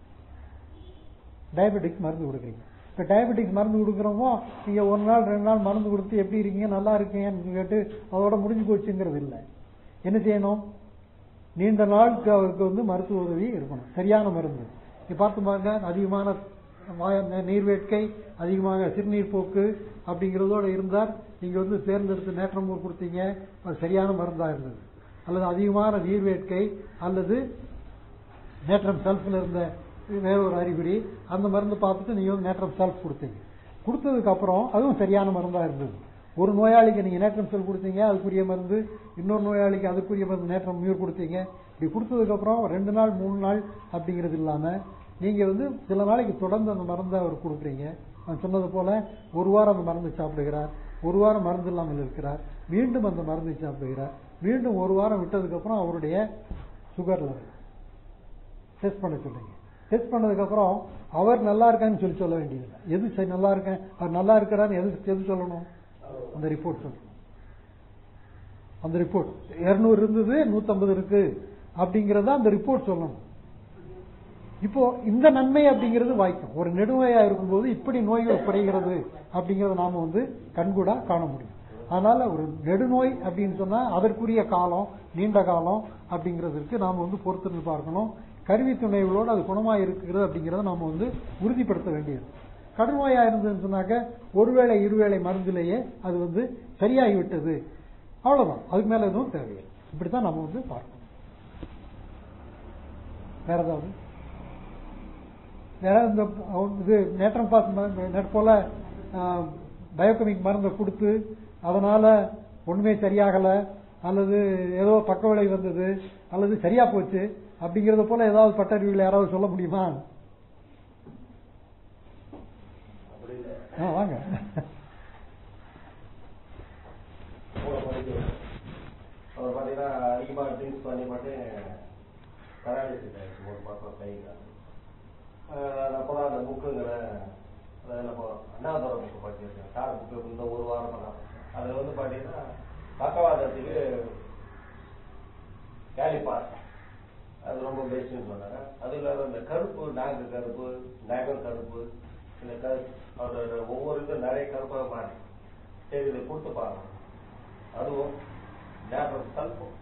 டயபெட்டிக்ஸ் மருந்து கொடுக்குறீங்க இப்ப டயபெட்டிக்ஸ் மருந்து கொடுக்குறவங்க நீங்க ஒரு நாள் ரெண்டு நாள் மருந்து கொடுத்து எப்படி இருக்கீங்க நல்லா இருக்கீங்கன்னு கேட்டு அதோட முடிஞ்சு போச்சுங்கிறது இல்லை என்ன செய்யணும் நீண்ட நாளுக்கு அவருக்கு வந்து மருத்துவ உதவி இருக்கணும் சரியான மருந்து இப்ப பார்த்து பாருங்க அதிகமான வாய- நீர்வேட்கை அதிகமாக சிறுநீர் போக்கு அப்படிங்கிறதோட இருந்தார் நீங்க வந்து தேர்ந்தெடுத்து நேற்றமூர் கொடுத்தீங்க அது சரியான மருந்தா இருந்தது அல்லது அதிகமான நீர்வேட்கை அல்லது நேற்றம் செல்ஃப்ல இருந்த வேற ஒரு அறிகுறி அந்த மருந்து பார்த்துட்டு நீங்க வந்து நேற்றம் செல்ஃப் கொடுத்தீங்க கொடுத்ததுக்கு அப்புறம் அதுவும் சரியான மருந்தா இருந்தது ஒரு நோயாளிக்கு நீங்க நேற்றம் செல் கொடுத்தீங்க அதுக்குரிய மருந்து இன்னொரு நோயாளிக்கு அதுக்குரிய மருந்து நேற்றம் மியூர் கொடுத்தீங்க இப்படி கொடுத்ததுக்கு அப்புறம் ரெண்டு நாள் மூணு நாள் அப்படிங்கிறது இல்லாம நீங்க வந்து சில நாளைக்கு தொடர்ந்து அந்த மருந்தை அவர் கொடுக்குறீங்க நான் சொன்னது போல ஒரு வாரம் அந்த மருந்து சாப்பிடுகிறார் ஒரு வாரம் மருந்து இல்லாமல் இருக்கிறார் மீண்டும் அந்த மருந்தை சாப்பிடுகிறார் மீண்டும் ஒரு வாரம் விட்டதுக்கு அப்புறம் அவருடைய சுகர் லெவல் டெஸ்ட் பண்ண சொல்றீங்க டெஸ்ட் பண்ணதுக்கு அப்புறம் அவர் நல்லா இருக்கான்னு சொல்லி சொல்ல வேண்டியதில்லை எது சரி நல்லா இருக்கேன் அவர் நல்லா இருக்கிறான்னு எது எது சொல்லணும் அந்த ரிப்போர்ட் சொல்லணும் அந்த ரிப்போர்ட் 200 இருந்தது 150 இருக்கு அப்படிங்கறத அந்த ரிப்போர்ட் சொல்லணும் இப்போ இந்த நன்மை அப்படிங்கிறது வாய்க்கும் ஒரு நெடுநோயா இருக்கும்போது இப்படி நோய்கள் குறைகிறது அப்படிங்கறத நாம வந்து கண்கூடா காண முடியும் அதனால ஒரு நெடுநோய் அப்படின்னு சொன்னா அதற்குரிய காலம் நீண்ட காலம் அப்படிங்கிறதுக்கு நாம வந்து பொறுத்திருந்து பார்க்கணும் கருவி துணைகளோடு அது குணமா இருக்கிறது அப்படிங்கறத நாம வந்து உறுதிப்படுத்த வேண்டியது கடுநோயா இருந்ததுன்னு சொன்னாக்க ஒருவேளை இருவேளை மருந்திலேயே அது வந்து சரியாகி விட்டது அவ்வளவுதான் அதுக்கு மேல எதுவும் தேவையில்லை இப்படித்தான் நம்ம வந்து பார்க்கணும் வேற ஏதாவது வேற இந்த இது நேற்றம் பாஸ் நேற்று போல பயோகெமிக் மருந்தை கொடுத்து அதனால ஒண்ணுமே சரியாகல அல்லது ஏதோ பக்க விளை வந்தது அல்லது சரியா போச்சு அப்படிங்கறத போல ஏதாவது பட்டறிவுகள் யாராவது சொல்ல முடியுமா ஆ, வாங்க அவர் பார்த்தீங்கன்னா அதிகமாக ட்ரிங்க்ஸ் பண்ணி பண்ணி பராலிசிஸ் ஆயிடுச்சு ஒரு மாதம் கையில் நான் கூட அந்த புக்குங்கிற அதாவது நம்ம அண்ணாதுரை புக்கு படிச்சிருக்கேன் சார் புக்கு இந்த ஒரு வாரம் தான் அதில் வந்து பார்த்தீங்கன்னா பக்கவாதத்துக்கு கேலிபார் அது ரொம்ப பெஸ்ட்னு சொன்னாங்க அது இல்லாத இந்த கருப்பு நாக்கு கருப்பு நகம் கருப்பு இந்த கரு அதோட ஒவ்வொரு இதும் நிறைய கருப்பாக மாறி சரி இதை கொடுத்து பார்க்கணும் அதுவும் டாக்டர் தல்பம்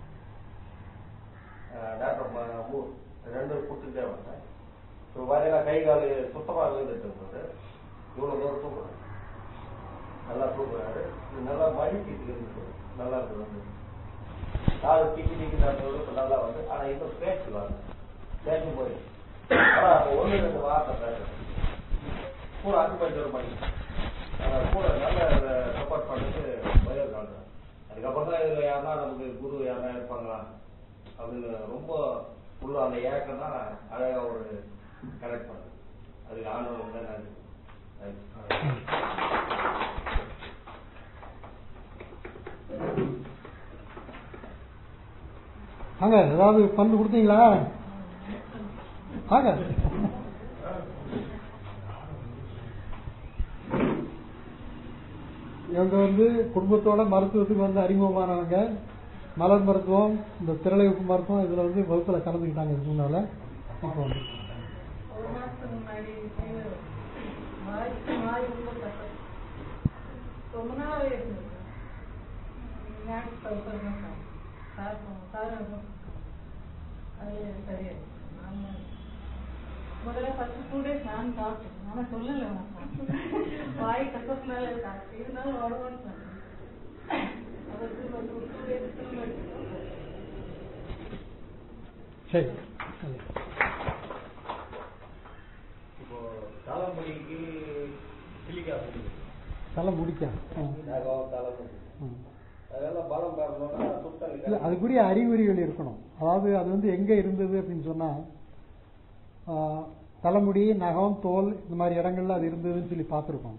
டாக்டர் மூர் ரெண்டும் கொடுத்துட்டே வந்தேன் இப்போ பார்த்தீங்கன்னா கை கால் சுத்தமாக இருந்துட்டு இருந்தது இவ்வளோ தூரம் தூக்குறேன் நல்லா தூக்குறாரு இது நல்லா மடிக்கிட்டு இருந்தது நல்லா இருந்தது வந்து கால் டிக்கி டிக்கி நடந்தது இப்போ நல்லா வந்து ஆனால் இப்போ பேச்சு வரல பேச்சு போய் ஆனால் ஒன்று ரெண்டு வார்த்தை பேசுறேன் கூட அக்குபஞ்சர் பண்ணி ஆஹ் கூட நல்ல சப்போர்ட் பண்ணிட்டு பயிர் காட்டுறேன் அதுக்கப்புறம் தான் இதில் யாருன்னா நமக்கு குரு யாருன்னா இருப்பாங்களா அப்படின்னு ரொம்ப உள்ள அந்த ஏக்கம் தான் அழகாக ஒரு கனெக்ட் பண்ணுது அதுக்கு ஆண்டவன் தான் நன்றி Thanks. வாங்க ஏதாவது பந்து கொடுத்தீங்களா வாங்க இவங்க வந்து குடும்பத்தோட மருத்துவத்துக்கு வந்து அறிமுகமானவங்க மலர் மருத்துவம் இந்த திரளைப்பு மருத்துவம் இதுல வந்து வகுப்புல கலந்துக்கிட்டாங்க இதுக்கு முன்னால இப்போ வந்து ஒரு மாசத்துக்கு முன்னாடி வாய் வாய் ரொம்ப கஷ்டம் ரொம்ப நாளாவே இருந்தது ஞாபகம் சௌகரியமா சார் சார் அது சரியாயிடுச்சு நான் முதல்ல ஃபர்ஸ்ட் டூ டேஸ் நான் சாப்பிட்டேன் ஆனா சொல்லல நான் சாப்பிட்டேன். வாய் கசப்புனால சாப்பிட்டேன் இருந்தாலும் வருவான்னு சொன்னேன் அவருக்கு வந்து ஒரு டூ டேஸ் திரும்ப சரி சரி. இப்போ தலைமுடிக்கு சிலிக்கா தலை முடிக்க ஆ. நகம் தலைமுடி ம். அதெல்லாம் பலம் பெறணும்னா சுத்தம் இல்ல அதுக்குரிய அறிகுறிகள் இருக்கணும் அதாவது அது வந்து எங்க இருந்தது அப்படின்னு சொன்னா ஆ, தலைமுடி நகம் தோல் இந்த மாதிரி இடங்கள்ல அது இருந்ததுன்னு சொல்லி பார்த்துருக்கோம்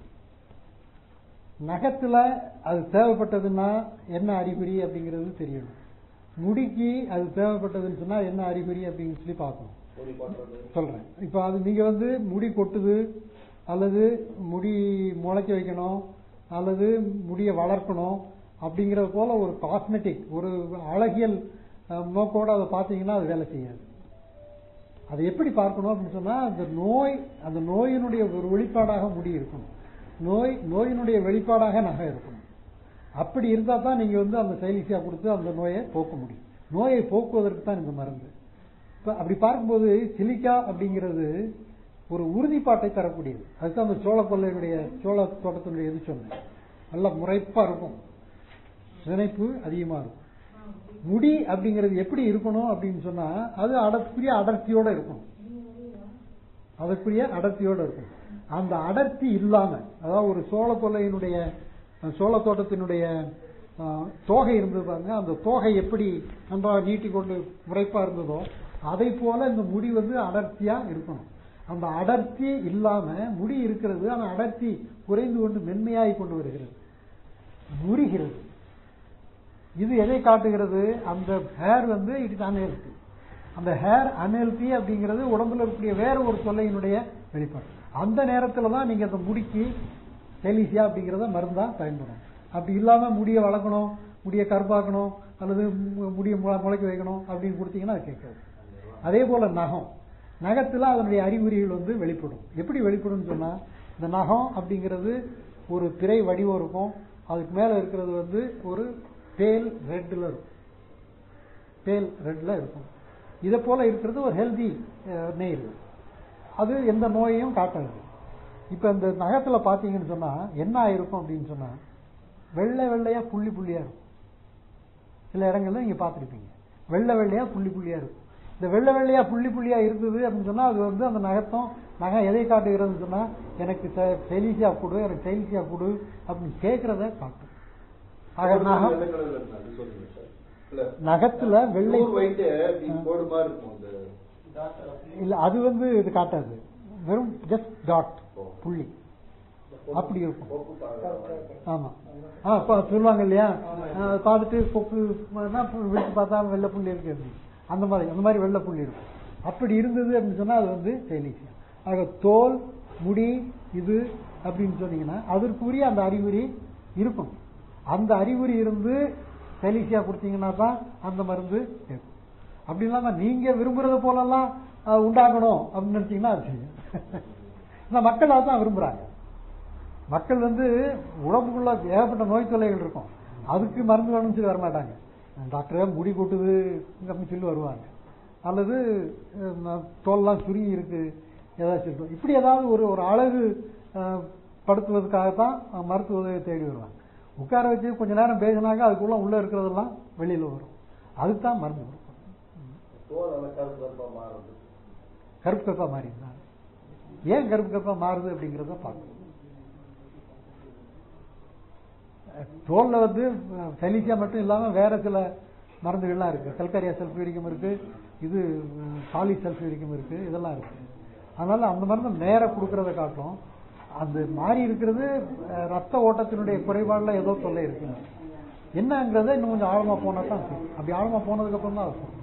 நகத்துல அது தேவைப்பட்டதுன்னா என்ன அறிகுறி அப்படிங்கிறது தெரியணும் முடிக்கு அது தேவைப்பட்டதுன்னு சொன்னா என்ன அறிகுறி அப்படின்னு சொல்லி பார்க்கணும் முடி போடுறது சொல்றேன் இப்போ அது நீங்க வந்து முடி கொட்டுது அல்லது முடி முளைக்க வைக்கணும் அல்லது முடியை வளர்க்கணும் அப்படிங்கறது போல ஒரு காஸ்மெட்டிக் ஒரு அழகியல் அஹ், நோக்கோட அதை பார்த்தீங்கன்னா அது வேலை செய்யாது அதை எப்படி பார்க்கணும் அப்படின்னு சொன்னா அந்த நோய் அந்த நோயினுடைய ஒரு வெளிப்பாடாக முடி இருக்கணும் நோய் நோயினுடைய வெளிப்பாடாக நகை இருக்கணும் அப்படி இருந்தா தான் நீங்க வந்து அந்த செயலிசியா கொடுத்து அந்த நோயை போக்க முடியும் நோயை போக்குவதற்கு தான் இந்த மருந்து இப்ப அப்படி பார்க்கும்போது சிலிக்கா அப்படிங்கிறது ஒரு உறுதிப்பாட்டை தரக்கூடியது அதுதான் அந்த சோழ கொள்ளையினுடைய சோழ தோட்டத்தினுடைய இது சொன்னேன் நல்ல முறைப்பா இருக்கும் நினைப்பு அதிகமா இருக்கும் முடி அப்படிங்கிறது எப்படி இருக்கணும் அப்படின்னு சொன்னா அது அடர்த்திய அடர்த்தியோட இருக்கணும் அதற்குரிய அடர்த்தியோட இருக்கணும் அந்த அடர்த்தி இல்லாம அதாவது ஒரு சோழ கொல்லையினுடைய சோழ தோட்டத்தினுடைய ஆ, தோகை இருந்தது பாருங்க அந்த தோகை எப்படி நன்றாக நீட்டிக்கொண்டு முறைப்பா இருந்ததோ அதை போல இந்த முடி வந்து அடர்த்தியா இருக்கணும் அந்த அடர்த்தி இல்லாம முடி இருக்கிறது அந்த அடர்த்தி குறைந்து கொண்டு மென்மையாகி கொண்டு வருகிறது முறிகிறது இது எதை காட்டுகிறது அந்த ஹேர் வந்து இட் இஸ் அன்ஹெல்தி அந்த ஹேர் அன்ஹெல்தி அப்படிங்கிறது உடம்புல இருக்கக்கூடிய வேற ஒரு தொல்லையினுடைய வெளிப்பாடு அந்த நேரத்துல தான் நீங்க அந்த முடிக்கு டெலிசியா அப்படிங்கிறத மருந்தா பயன்படும் அப்படி இல்லாம முடியை வளர்க்கணும் முடியை கருப்பாக்கணும் அல்லது மு- முடியை முளை- முளைக்க வைக்கணும் அப்படின்னு கொடுத்தீங்கன்னா அது கேட்காது அதே போல நகம் நகத்துல அதனுடைய அறிகுறிகள் வந்து வெளிப்படும் எப்படி வெளிப்படும்னு சொன்னா இந்த நகம் அப்படிங்கிறது ஒரு திரை வடிவம் இருக்கும் அதுக்கு மேல இருக்கிறது வந்து ஒரு பேல் ரெட்ல இருக்கும் பேல் ரெட்ல இருக்கும் இதை போல இருக்கிறது ஒரு ஹெல்தி நெயில் அது எந்த நோயையும் காட்டாது இப்ப இந்த நகத்துல பாத்தீங்கன்னு சொன்னா என்ன ஆயிருக்கும் அப்படின்னு சொன்னா வெள்ளை வெள்ளையா புள்ளி புள்ளியா இருக்கும் சில இடங்கள்ல நீங்க பார்த்திருப்பீங்க வெள்ளை வெள்ளையா புள்ளி புள்ளியா இருக்கும் இந்த வெள்ளை வெள்ளையா புள்ளி புள்ளியா இருந்தது அப்படின்னு சொன்னா அது வந்து அந்த நகத்தம் நகம் எதை காட்டுகிறதுன்னு சொன்னா எனக்கு டெலிசியா கொடு எனக்கு டெலிசியா கொடு அப்படின்னு கேட்கறத காட்டும் ஆக நகம் வெள்ளை கலர்ல இருக்கு, அது சொல்லுங்க சார். இல்ல, நகத்துல வெள்ளை ஊர் white, இப்படி கோடு மாதிரி இருக்கும் அந்த இல்ல அது வந்து இது காட்டாது வெறும் ஜஸ்ட் டாட் புள்ளி அப்படி இருக்கும் ஆமா ஆ இப்ப சொல்லுவாங்க இல்லையா ஆ, பார்த்துட்டு கொக்கு னா, விழிச்சு பார்த்தா வெள்ளை புள்ளி இருக்கு அப்படி. அந்த மாதிரி அந்த மாதிரி வெள்ளை புள்ளி இருக்கும் அப்படி இருந்தது அப்படின்னு சொன்னா அது வந்து செயலிசியா ஆக தோல் முடி இது அப்படின்னு சொன்னீங்கன்னா அதற்குரிய அந்த அறிகுறி இருக்கும் அந்த அறிகுறி இருந்து செயலிசியா கொடுத்தீங்கன்னா தான் அந்த மருந்து கேட்கும் அப்படி இல்லாம நீங்க விரும்புறது போலெல்லாம் அஹ், உண்டாக்கணும் அப்படின்னு நினைச்சீங்கன்னா அது செய்யும் இந்த மக்கள் அதான் விரும்புறாங்க மக்கள் வந்து உடம்புக்குள்ள ஏகப்பட்ட நோய் தொல்லைகள் இருக்கும் அதுக்கு மருந்து வேணும்னு சொல்லி வரமாட்டாங்க டாக்டரே முடி கொட்டுது அப்படின்னு சொல்லி வருவாங்க அல்லது அஹ், தோல்லாம் சுருங்கி இருக்கு ஏதாச்சும் இருக்கும் இப்படி ஏதாவது ஒரு ஒரு அழகு அஹ், படுத்துவதற்காகத்தான் அஹ், மருத்துவ உதவியை தேடி வருவாங்க உட்கார வச்சு கொஞ்ச நேரம் பேசினாக்க அதுக்குள்ள உள்ள இருக்கிறதெல்லாம் வெளியில வரும் அதுக்கு தான் மருந்து கொடுக்கும் தோல் நல்லா கருப்பு கருப்பா மாறுது கருப்பு கருப்பா மாறிடுதா ஏன் கருப்பு கருப்பா மாறுது அப்படிங்கறத பார்க்கணும் அஹ் தோல்ல வந்து சலிசியா மட்டும் இல்லாம வேற சில மருந்துகள்லாம் இருக்கு செல்கரியா சல்ஃபியூரிக்கம் இருக்கு இது சாலி சல்ஃபியூரிக்கம் இருக்கு இதெல்லாம் இருக்கு அதனால அந்த மருந்து நேர கொடுக்கறத காட்டும் அந்த மாறி இருக்கிறது அஹ், ரத்த ஓட்டத்தினுடைய குறைபாடுல ஏதோ தொல்லை இருக்கு என்னங்கிறத இன்னும் கொஞ்சம் ஆழமா போனா தான் தெரியும். அப்படி ஆழமா போனதுக்கு அப்புறம் தான் அது தெரியும்.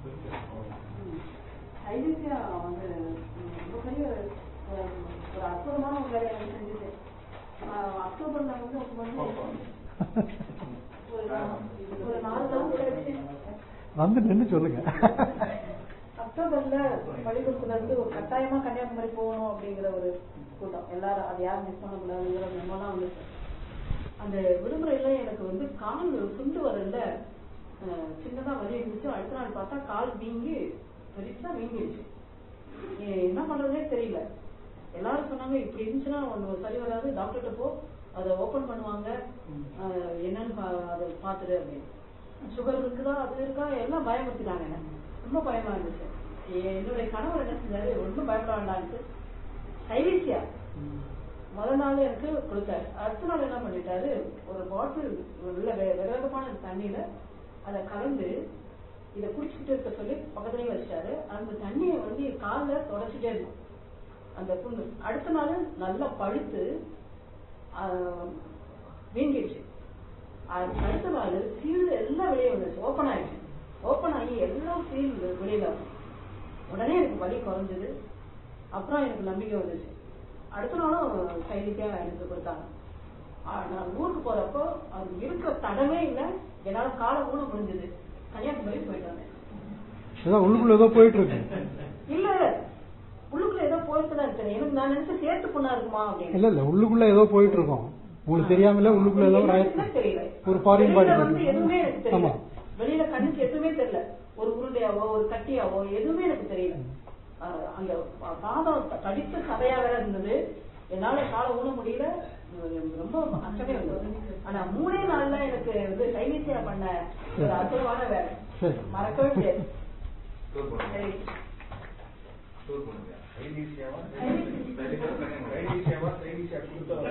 ஐதிசியா வந்து ரொம்ப பெரிய அஹ், ஒரு அற்புதமான ஒரு வேலையை வந்து செஞ்சுது அஹ், அக்டோபர்ல வந்து அப்ப வந்து ஒரு ஒரு நாலு நாள் கழிச்சு வந்து நின்னு சொல்லுங்க அக்டோபர்ல பள்ளிக்கூடத்துல இருந்து ஒரு கட்டாயமா கன்னியாகுமரி போகணும் அப்படிங்கிற ஒரு கூட்டம் எல்லாரும் அது யாரும் மிஸ் பண்ணக்கூடாதுங்கிற மெமோலாம் வந்துச்சு அந்த விடுமுறையில எனக்கு வந்து கால் சுண்டு வரல அஹ், சின்னதா வலி இருந்துச்சு அடுத்த நாள் பார்த்தா கால் வீங்கி பெருசா வீங்கிடுச்சு ஏ- என்ன பண்றதே தெரியல எல்லாரும் சொன்னாங்க இப்படி இருந்துச்சுன்னா ஒண்ணு சரி வராது டாக்டர்கிட்ட போ அதை ஓபன் பண்ணுவாங்க அஹ், என்னன்னு பா- அதை பாத்துரு அப்படின்னு சுகர் இருக்குதா அது இருக்கா எல்லாம் பயமுறுத்திட்டாங்க என்ன ரொம்ப பயமா இருந்துச்சு எ- என்னுடைய கணவர் என்ன செஞ்சாரு ஒன்றும் பயப்பட வேண்டாம்ட்டு கைவீசியா முதல் நாள் எனக்கு கொடுத்தாரு அடுத்த நாள் என்ன பண்ணிட்டாரு ஒரு பாட்டில் உள்ள வெ- விவேகமான தண்ணியில அதை கலந்து இதை குடிச்சிட்டு இருக்க சொல்லி பக்கத்துலயே வச்சாரு அந்த தண்ணியை வந்து என் கால்ல தொடச்சிட்டே இருக்கும் அந்த புண்ணு அடுத்த நாள் நல்லா பழுத்து ஆஹ், வீங்கிடுச்சு அது அடுத்த நாள் சீல் எல்லாம் வெளியே வந்துச்சு ஓப்பன் ஆயிடுச்சு ஓப்பன் ஆகி எல்லாம் சீல் வெளியில வரும். உடனே எனக்கு வலி குறைஞ்சது அப்புறம் எனக்கு நம்பிக்கை வந்துச்சு அடுத்த நாளும் கைலிக்கா எனக்கு கொடுத்தாங்க ஆ, நான் ஊருக்கு போறப்போ அது இருக்கிற தடமே இல்லை என்னால காலம் ஊன முடிஞ்சது கன்னியாகுமரி போயிட்டு வந்தேன் ஏதோ உள்ளுக்குள்ள ஏதோ போயிட்டு இருக்கு இல்ல உள்ளுக்குள்ள ஏதோ போயிட்டு தான் இருக்கேன் எனக்கு நான் நினைச்ச சேர்த்து பொண்ணா இருக்குமா அப்படின்னு இல்ல இல்ல உள்ளுக்குள்ள ஏதோ போயிட்டு இருக்கோம் உங்களுக்கு தெரியாமல உள்ளுக்குள்ள ஏதோ ஒரு என்னன்னு தெரியல ஒரு ஃபாரின் பாடி வெளியில வந்து எதுவுமே எனக்கு தெரியல ஆமா வெளியில கண்ணுக்கு எதுவுமே தெரியல ஒரு உருண்டையாவோ ஒரு கட்டியாவோ எதுவுமே எனக்கு தெரியல அஹ் அந்த பா- பாதம் த- தடித்த சதையா வேற இருந்தது என்னால காலை ஊன முடியல உம் ரொம்ப கஷ்டமே இருந்தது ஆனா மூணே நாள்ல எனக்கு வந்து கைவீசியா பண்ண ஒரு அற்புதமான வேலை சரி மறக்கவே முடியாது ஸ்டோர் பண்ணுங்க சரி ஸ்டோர் பண்ணுங்க ஐடிசியாவா ஐடிசியாவா ஐடிசியா கொடுத்தா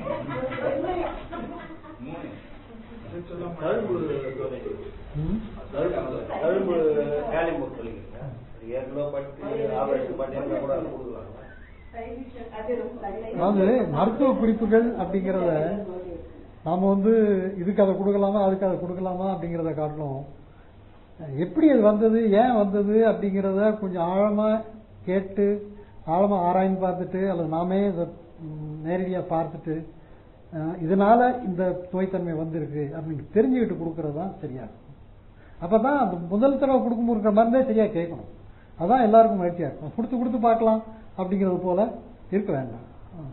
மூணு அது சொல்லாம கரும்பு தொலை ம். கரும்பு கரும்பு காலிம்பு சொல்லிக்கிறீங்க அது ஏற்கனவே பட்டு ஆபரேஷன் பண்ணியிருந்தா கூட அது கொடுக்கலாம் அது ரொம்ப அதாவது மருத்துவ குறிப்புகள் அப்படிங்கறத நாம வந்து இதுக்கு அதை கொடுக்கலாமா அதுக்கு அதை கொடுக்கலாமா அப்படிங்கறத காட்டிலும் எப்படி அது வந்தது ஏன் வந்தது அப்படிங்கறத கொஞ்சம் ஆழமா கேட்டு ஆழமா ஆராய்ந்து பார்த்துட்டு அல்லது நாமே இதை ம், நேரடியா பார்த்துட்டு அஹ், இதனால இந்த நோய்த்தன்மை வந்திருக்கு அப்படின்னு தெரிஞ்சுக்கிட்டு கொடுக்கறது தான் சரியா இருக்கும் அப்பதான் அந்த முதல் தடவை கொடுக்கும்போது இருக்கிற மருந்தே சரியா கேட்கணும் அதான் எல்லாருக்கும் மகிழ்ச்சியா இருக்கும் கொடுத்து கொடுத்து பார்க்கலாம் அப்படிங்கிறது போல இருக்க வேண்டாம்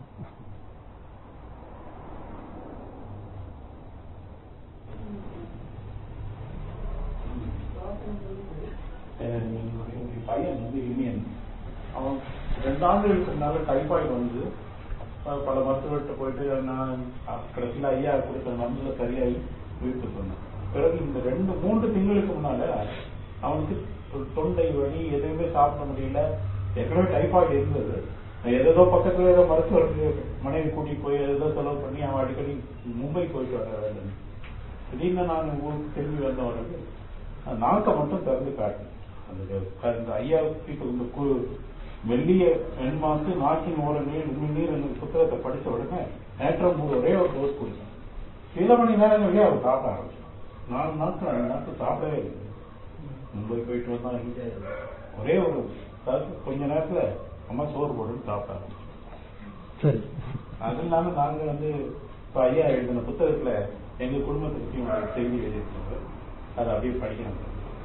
என்னுடைய பையன் வந்து இனியன் அவன் ரெண்டு ஆண்டுகளுக்கு முன்னால டைபாய்டு வந்து அஹ் பல மருத்துவர்கிட்ட போயிட்டு நான் கடைசியில் ஐயா கொடுத்த மருந்துல சரியாகி உயிர்த்து சொன்னேன் பிறகு இந்த ரெண்டு மூன்று திங்களுக்கு முன்னால அவனுக்கு தொ- தொண்டை வலி எதுவுமே சாப்பிட முடியல ஏற்கனவே டைபாய்டு இருந்தது ஏதோ பக்கத்துல ஏதோ மருத்துவருக்கு மனைவி கூட்டிட்டு போய் ஏதோ செலவு பண்ணி அவன் அடிக்கடி மும்பை போயிட்டு வர வேலை திடீர்னு நான் ஊருக்கு திரும்பி வந்தவனுக்கு அந்த நாக்கை மட்டும் திறந்து காட்டு அந்த அந்த ஐயாவுக்கு இப்ப இந்த கு- மெல்லிய எண்மாசு நாக்கின் ஓர நீர் உமிழ்நீர் என்ற புத்தகத்தை படிச்ச உடனே நேற்றம் மூணு ஒரே ஒரு டோஸ் கொடுத்தேன் சில மணி நேரங்களே அவர் சாப்பிட ஆரம்பிச்சான் நாலு நாட்கள் ரெண்டு நாட்கள் சாப்பிடவே இல்லை மும்பை போயிட்டு வந்தா இங்கே ஒரே ஒரு அதாவது கொஞ்ச நேரத்துல அம்மா சோறு போட்டுன்னு சாப்பிட ஆரம்பிச்சோம் சரி அது இல்லாம நாங்க வந்து இப்ப ஐயா எழுதின புத்தகத்துல எங்க குடும்பத்தை பத்தி ஒரு செய்தி எழுதியிருக்காங்க அதை அப்படியே படிக்கணும்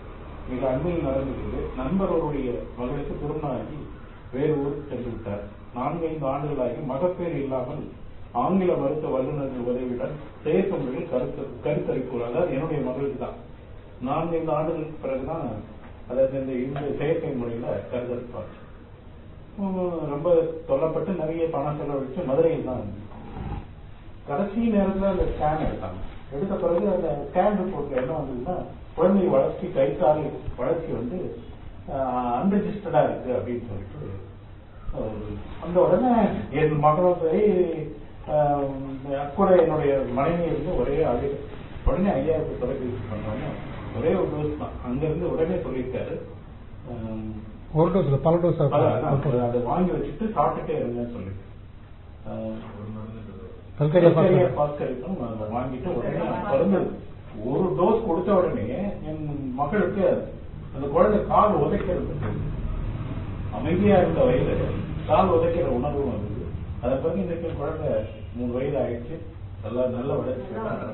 மிக அண்மையில் நடந்திருக்குது நண்பர் அவருடைய மகளுக்கு திருமணமாகி வேறு ஊருக்கு சென்று விட்டார் நான்கைந்து ஆண்டுகளாகி மகப்பேறு இல்லாமல் ஆங்கில மருத்துவ வல்லுநர்கள் உதவியுடன் செயற்கை முறையில் கருத்து கருத்தரிப்பு அதாவது என்னுடைய மகளுக்கு தான் நான்கைந்து ஆண்டுகளுக்கு பிறகுதான் அதாவது இந்த இந்த செயற்கை முறையில கருத்தரிப்பார் உம் ரொம்ப சொல்லப்பட்டு நிறைய பணம் செலவழிச்சு மதுரையில் தான் கடைசி நேரத்துல அந்த ஸ்கேன் எடுத்தாங்க எடுத்த பிறகு அந்த ஸ்கேன் ரிப்போர்ட்ல என்ன வந்ததுன்னா குழந்தை வளர்ச்சி கை கால் வளர்ச்சி வந்து அன்ரிஜிஸ்டர்டா இருக்கு அப்படின்னு சொல்லிட்டு அஹ், அந்த உடனே என் மகளும் சரி ஆஹ், கூட என்னுடைய மனைவி இருந்து ஒரே அழகு உடனே ஐயாயிரத்து தொலைபேசி பண்ணோன்னு ஒரே ஒரு டோஸ் தான் அங்க இருந்து உடனே சொல்லியிருக்காரு ஆஹ், ஒரு டோஸ் இல்ல, பல டோஸ் அதான், அதான், அதை வாங்கி வச்சுட்டு சாப்பிட்டுட்டே இருங்கன்னு சொல்லி ஆஹ், கல்கரியா கல்கரியா பாஸ்கர். பாஸ்கரிக்கும் அதை வாங்கிட்டு உடனே பிறந்து ஒரு டோஸ் கொடுத்த உடனே என் மகளுக்கு அந்த குழந்தை கால் உதைக்கிறது அமைதியா இருந்த வயது கால் உதைக்கிற உணர்வு வந்தது அதை பிறகு இன்றைக்கு குழந்தை மூணு வயது ஆயிடுச்சு நல்லா நல்ல வளர்ச்சி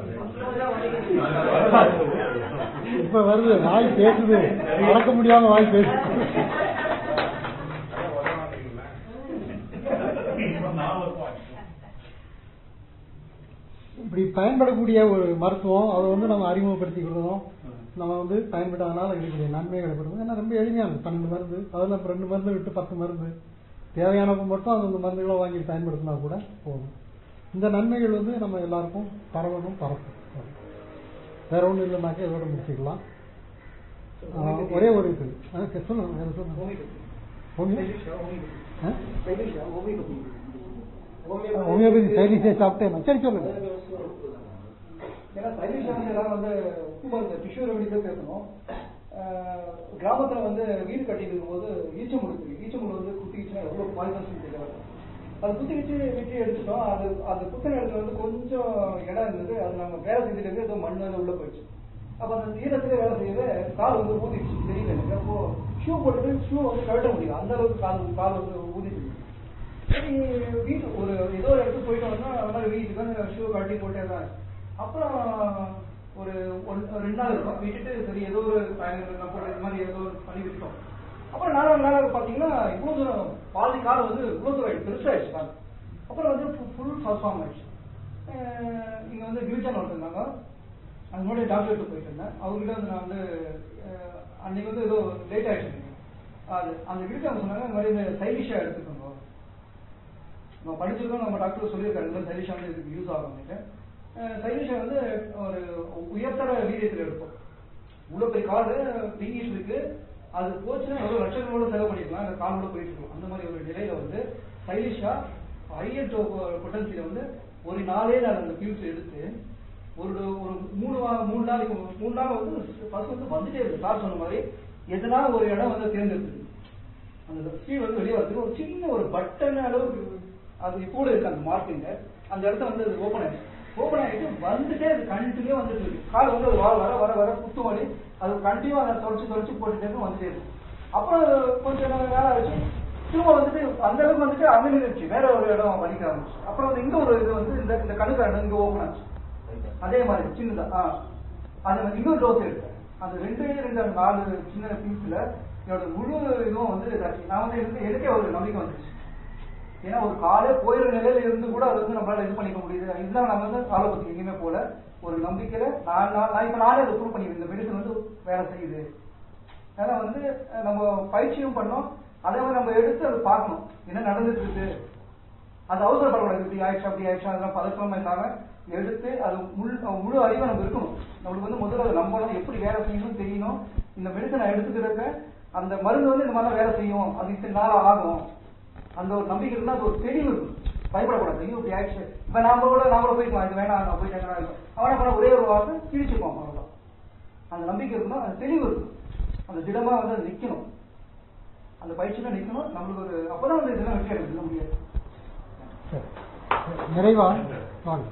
இப்ப வருது வாய் பேசுது அடக்க முடியாம வாய் பேசுது இப்படி பயன்படக்கூடிய ஒரு மருத்துவம் அதை வந்து நம்ம அறிமுகப்படுத்திக்கிறதும் நம்ம வந்து பயன்பட்டதுனால இருக்கக்கூடிய நன்மைகளை பெறுவோம் ஏன்னா ரொம்ப எளிமையானது பன்னெண்டு மருந்து அதில் இப்போ ரெண்டு மருந்து விட்டு பத்து மருந்து தேவையானப்ப மட்டும் அந்த மருந்துகளை வாங்கி பயன்படுத்தினா கூட போதும் இந்த நன்மைகள் வந்து நம்ம எல்லாருக்கும் பரவணும் பரப்பும் வேற ஒன்றும் இல்லைனாக்கா இதோட முடிச்சுக்கலாம் ஆஹ், ஒரே ஒரு இது ஆ, சரி, சொல்லுங்க வேற சொல்லுங்க ஹோமியோ ஆ? ஹோமியோபதி சைடிஷே சாப்பிட்டேன் சரி சொல்லுங்க ஏன்னா சைடிஷ் வந்து எல்லாரும் வந்து உப்பு மருந்து டிஷ்யூ ரெமடி தான் பேசணும் அஹ் கிராமத்துல வந்து வீடு கட்டிட்டு இருக்கும்போது ஈச்சமுடு இருக்கு ஈச்சமுடு வந்து குத்திக்கிச்சுன்னா எவ்வளவு பாய்சன்ஸ் தெரியாது அது குத்திக்கிச்சு வெட்டி எடுத்துட்டோம் அது அது குத்தின இடத்துல வந்து கொஞ்சம் இடம் இருந்தது அது நம்ம வேலை செஞ்சுட்டு இருக்கு ஏதோ மண் அது உள்ள போயிடுச்சு அப்ப அந்த ஈரத்துல வேலை செய்யவே கால் வந்து ஊதிடுச்சு தெரியல எனக்கு அப்போ ஷூ போட்டுட்டு ஷூ வந்து கழட்ட முடியல அந்த அளவுக்கு கால் கால் வந்து ஊதிட்டு சரி வீட்டு ஒரு ஏதோ ஒரு இடத்துக்கு போயிட்டு வந்தா அதனால வீட்டுக்கு வந்து ஷூ கழட்டி போட்டே தான் அப்புறம் ஒரு ஒன் ரெண்டு நாள் இருக்கும் விட்டுட்டு சரி ஏதோ ஒரு பயணங்கள் நம்ம போட்டு இது மாதிரி ஏதோ ஒரு பண்ணி விட்டோம் அப்புறம் நாலாவது நாள் பாத்தீங்கன்னா இவ்வளவு தூரம் பாதி கால் வந்து இவ்வளவு தூரம் ஆயிடுச்சு பெருசாயிடுச்சு கால் அப்புறம் வந்து ஃபுல் ட்ரான்ஸ்ஃபார்ம் ஆயிடுச்சு அஹ் இங்க வந்து கிரிஜான் ஒருத்தர் இருந்தாங்க அது முன்னாடி டாக்டர் போயிட்டு இருந்தேன் அவர்கிட்ட வந்து நான் வந்து அஹ், அன்னைக்கு வந்து ஏதோ லேட் ஆயிடுச்சு அது அந்த கிரிஜான் சொன்னாங்க இந்த மாதிரி இந்த சைடிஷா எடுத்துக்கோங்க நம்ம படிச்சிருக்கோம் நம்ம டாக்டர் சொல்லியிருக்காரு இந்த மாதிரி சைடிஷா வந்து இதுக்கு யூஸ் ஆகும் சைடிஷா வந்து ஒரு உயர்தர வீரியத்தில் எடுப்போம் இவ்வளவு பெரிய காடு வீங்கிட்டு இருக்கு அது போச்சுன்னா எவ்வளவு லட்சங்களோட செலவு பண்ணிக்கலாம் அந்த காலோட போயிட்டு இருக்கும் அந்த மாதிரி ஒரு நிலையில வந்து சைலிஷா ஹையர் பொட்டன்சியில வந்து ஒரு நாளே நாள் அந்த பியூஸ் எடுத்து ஒரு ஒரு மூணு வா- மூணு நாளைக்கு மூணு நாள் வந்து ஃபர்ஸ்ட் வந்து வந்துட்டே இருக்கு சார் சொன்ன மாதிரி எதுனா ஒரு இடம் வந்து தேர்ந்தெடுத்து அந்த ஸ்பீட் வந்து வெளியே வரதுக்கு ஒரு சின்ன ஒரு பட்டன் அளவுக்கு அது இப்போ கூட இருக்கு அந்த மார்க்கிங்க அந்த இடத்த வந்து அது ஓப்பன் ஆயிடுச்சு ஓப்பன் ஆயிட்டு வந்துட்டே அது கண்டினியூ வந்துட்டு இருக்கு கால் வந்து அது வர வர வர வர குத்து வலி அது கண்டினியூ அதை தொடச்சு தொடச்சு போட்டுட்டே இருக்கு, வந்துட்டே இருக்கு அப்புறம் கொஞ்சம் நேரம் வேலை ஆச்சு திரும்ப வந்துட்டு அந்த அளவுக்கு வந்துட்டு அங்க நின்றுச்சு வேற ஒரு இடம் வலிக்க ஆரம்பிச்சு அப்புறம் வந்து இங்க ஒரு இது வந்து இந்த இந்த கணுக்காரன் இங்க ஓப்பன் ஆச்சு அதே மாதிரி சின்னதா ஆ அதே மாதிரி இன்னொரு டோஸ் எடுத்தேன் அந்த ரெண்டு ரெண்டு அந்த நாலு சின்ன பீஸ்ல என்னோட முழு இதுவும் வந்து இதாச்சு நான் வந்து எனக்கு எனக்கே ஒரு நம்பிக்கை வந்துச்சு ஏன்னா ஒரு காலே போயிற நிலையில இருந்து கூட அது வந்து நம்மளால இது பண்ணிக்க முடியுது இதுதான் நம்ம வந்து ஆலோபதி எங்கேயுமே போல ஒரு நம்பிக்கையில நான் நான் நான் இப்ப நானே அதை ப்ரூவ் பண்ணிக்கிறேன் இந்த மெடிசன் வந்து வேலை செய்யுது ஏன்னா வந்து அஹ், நம்ம பயிற்சியும் பண்ணோம் அதே மாதிரி நம்ம எடுத்து அதை பார்க்கணும் என்ன நடந்துட்டு இருக்கு அது அவசரப்படக்கூடாது இப்படி ஆயிடுச்சு அப்படி ஆயிடுச்சு அதெல்லாம் பதற்றமா இல்லாம எடுத்து அது முழு முழு அறிவை நம்ம இருக்கணும் நம்மளுக்கு வந்து முதல்ல அதை நம்பணும் எப்படி வேலை செய்யணும் தெரியணும் இந்த மெடிசனை எடுத்துக்கிறப்ப அந்த மருந்து வந்து இந்த மாதிரிலாம் வேலை செய்யும் அது இத்தனை நாள் ஆகும் அந்த ஒரு நம்பிக்கை இருந்தா அது ஒரு தெளிவு இருக்கும் பயப்படக்கூடாது ஐயோ இப்படி ஆயிடுச்சு இப்ப நாம கூட நாம கூட போய்க்கலாம் இது வேணாம் நான் போயிட்டேன் அவனை பண்ண ஒரே ஒரு வார்த்தை கிழிச்சுப்போம் அவ்வளவுதான் அந்த நம்பிக்கை இருக்கணும் அந்த தெளிவு இருக்கும் அந்த திடமா வந்து அது நிக்கணும் அந்த பயிற்சியில நிக்கணும் நம்மளுக்கு ஒரு அப்பதான் வந்து இதெல்லாம் வெற்றி அடைய முடியாது சரி. நிறைவா வாங்க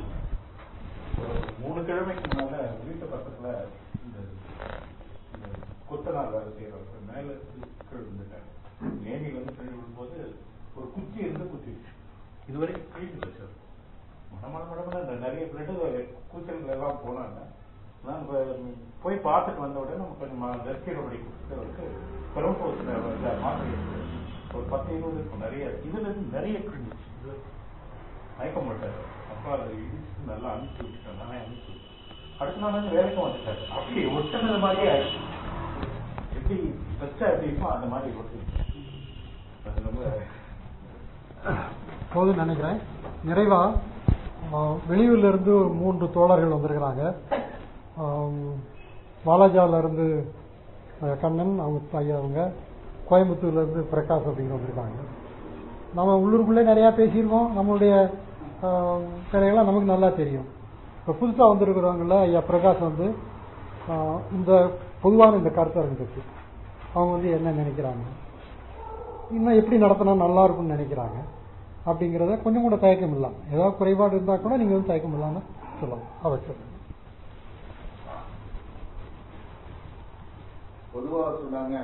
ஒரு மூணு கிழமைக்கு முன்னால வீட்டு பக்கத்துல இந்த இந்த கொத்தனார் வேலை செய்யறவங்க மேல இருந்து கீழ் விழுந்துட்டாங்க நேமில வந்து கீழ் விழும்போது ஒரு குச்சி இருந்து குத்திடுச்சு இதுவரைக்கும் கீழ் வச்சது மட மட மட மட இந்த நிறைய பிளட் கூச்சல்கள் எல்லாம் போனாங்க நான் இப்ப போய் பார்த்துட்டு வந்த உடனே நம்ம கொஞ்சம் ஜெர்கியோட கொடுத்துட்டு அவருக்கு பெரும்போத்துல மாத்திரை இருக்கு. ஒரு பத்து இருபது இருக்கும் நிறைய இதுல இருந்து நிறைய கிழிஞ்சிச்சு இது மயக்க மாட்டாரு அப்பா அதை இடிச்சு நல்லா அனுப்பிச்சு விட்டுட்டேன் நானே அனுப்பிச்சு விட்டேன் அடுத்த நாள் வந்து வேலைக்கும் வந்துட்டாரு அப்படி ஒட்டுனது மாதிரியே ஆயிடுச்சு எப்படி வச்சா எப்படி இருக்கும் அந்த மாதிரி ஒட்டு அது ரொம்ப போதும் நினைக்கிறேன் நிறைவா ஆஹ், வெளியூர்ல இருந்து ஒரு மூன்று தோழர்கள் வந்திருக்கிறாங்க ஆம், வாலாஜால இருந்து அஹ், கண்ணன் அவங்க ஐயா அவங்க கோயம்புத்தூர்ல இருந்து பிரகாஷ் அப்படிங்கிற வந்திருக்காங்க நம்ம உள்ளூருக்குள்ளே நிறைய பேசியிருக்கோம் நம்மளுடைய ஆஹ், வேலைகள்லாம் நமக்கு நல்லா தெரியும் இப்போ புதுசாக வந்திருக்கிறவங்கள ஐயா பிரகாஷ் வந்து ஆஹ், இந்த பொதுவான இந்த கருத்தரங்கு பற்றி அவங்க வந்து என்ன நினைக்கிறாங்க இன்னும் எப்படி நடத்தினா நல்லா இருக்கும்னு நினைக்கிறாங்க அப்படிங்கிறத கொஞ்சம் கூட தயக்கம் இல்லாம ஏதாவது குறைபாடு இருந்தா கூட நீங்க வந்து தயக்கம் இல்லாம சொல்லலாம் அதை சொல்லுங்க பொதுவா சொன்னாங்க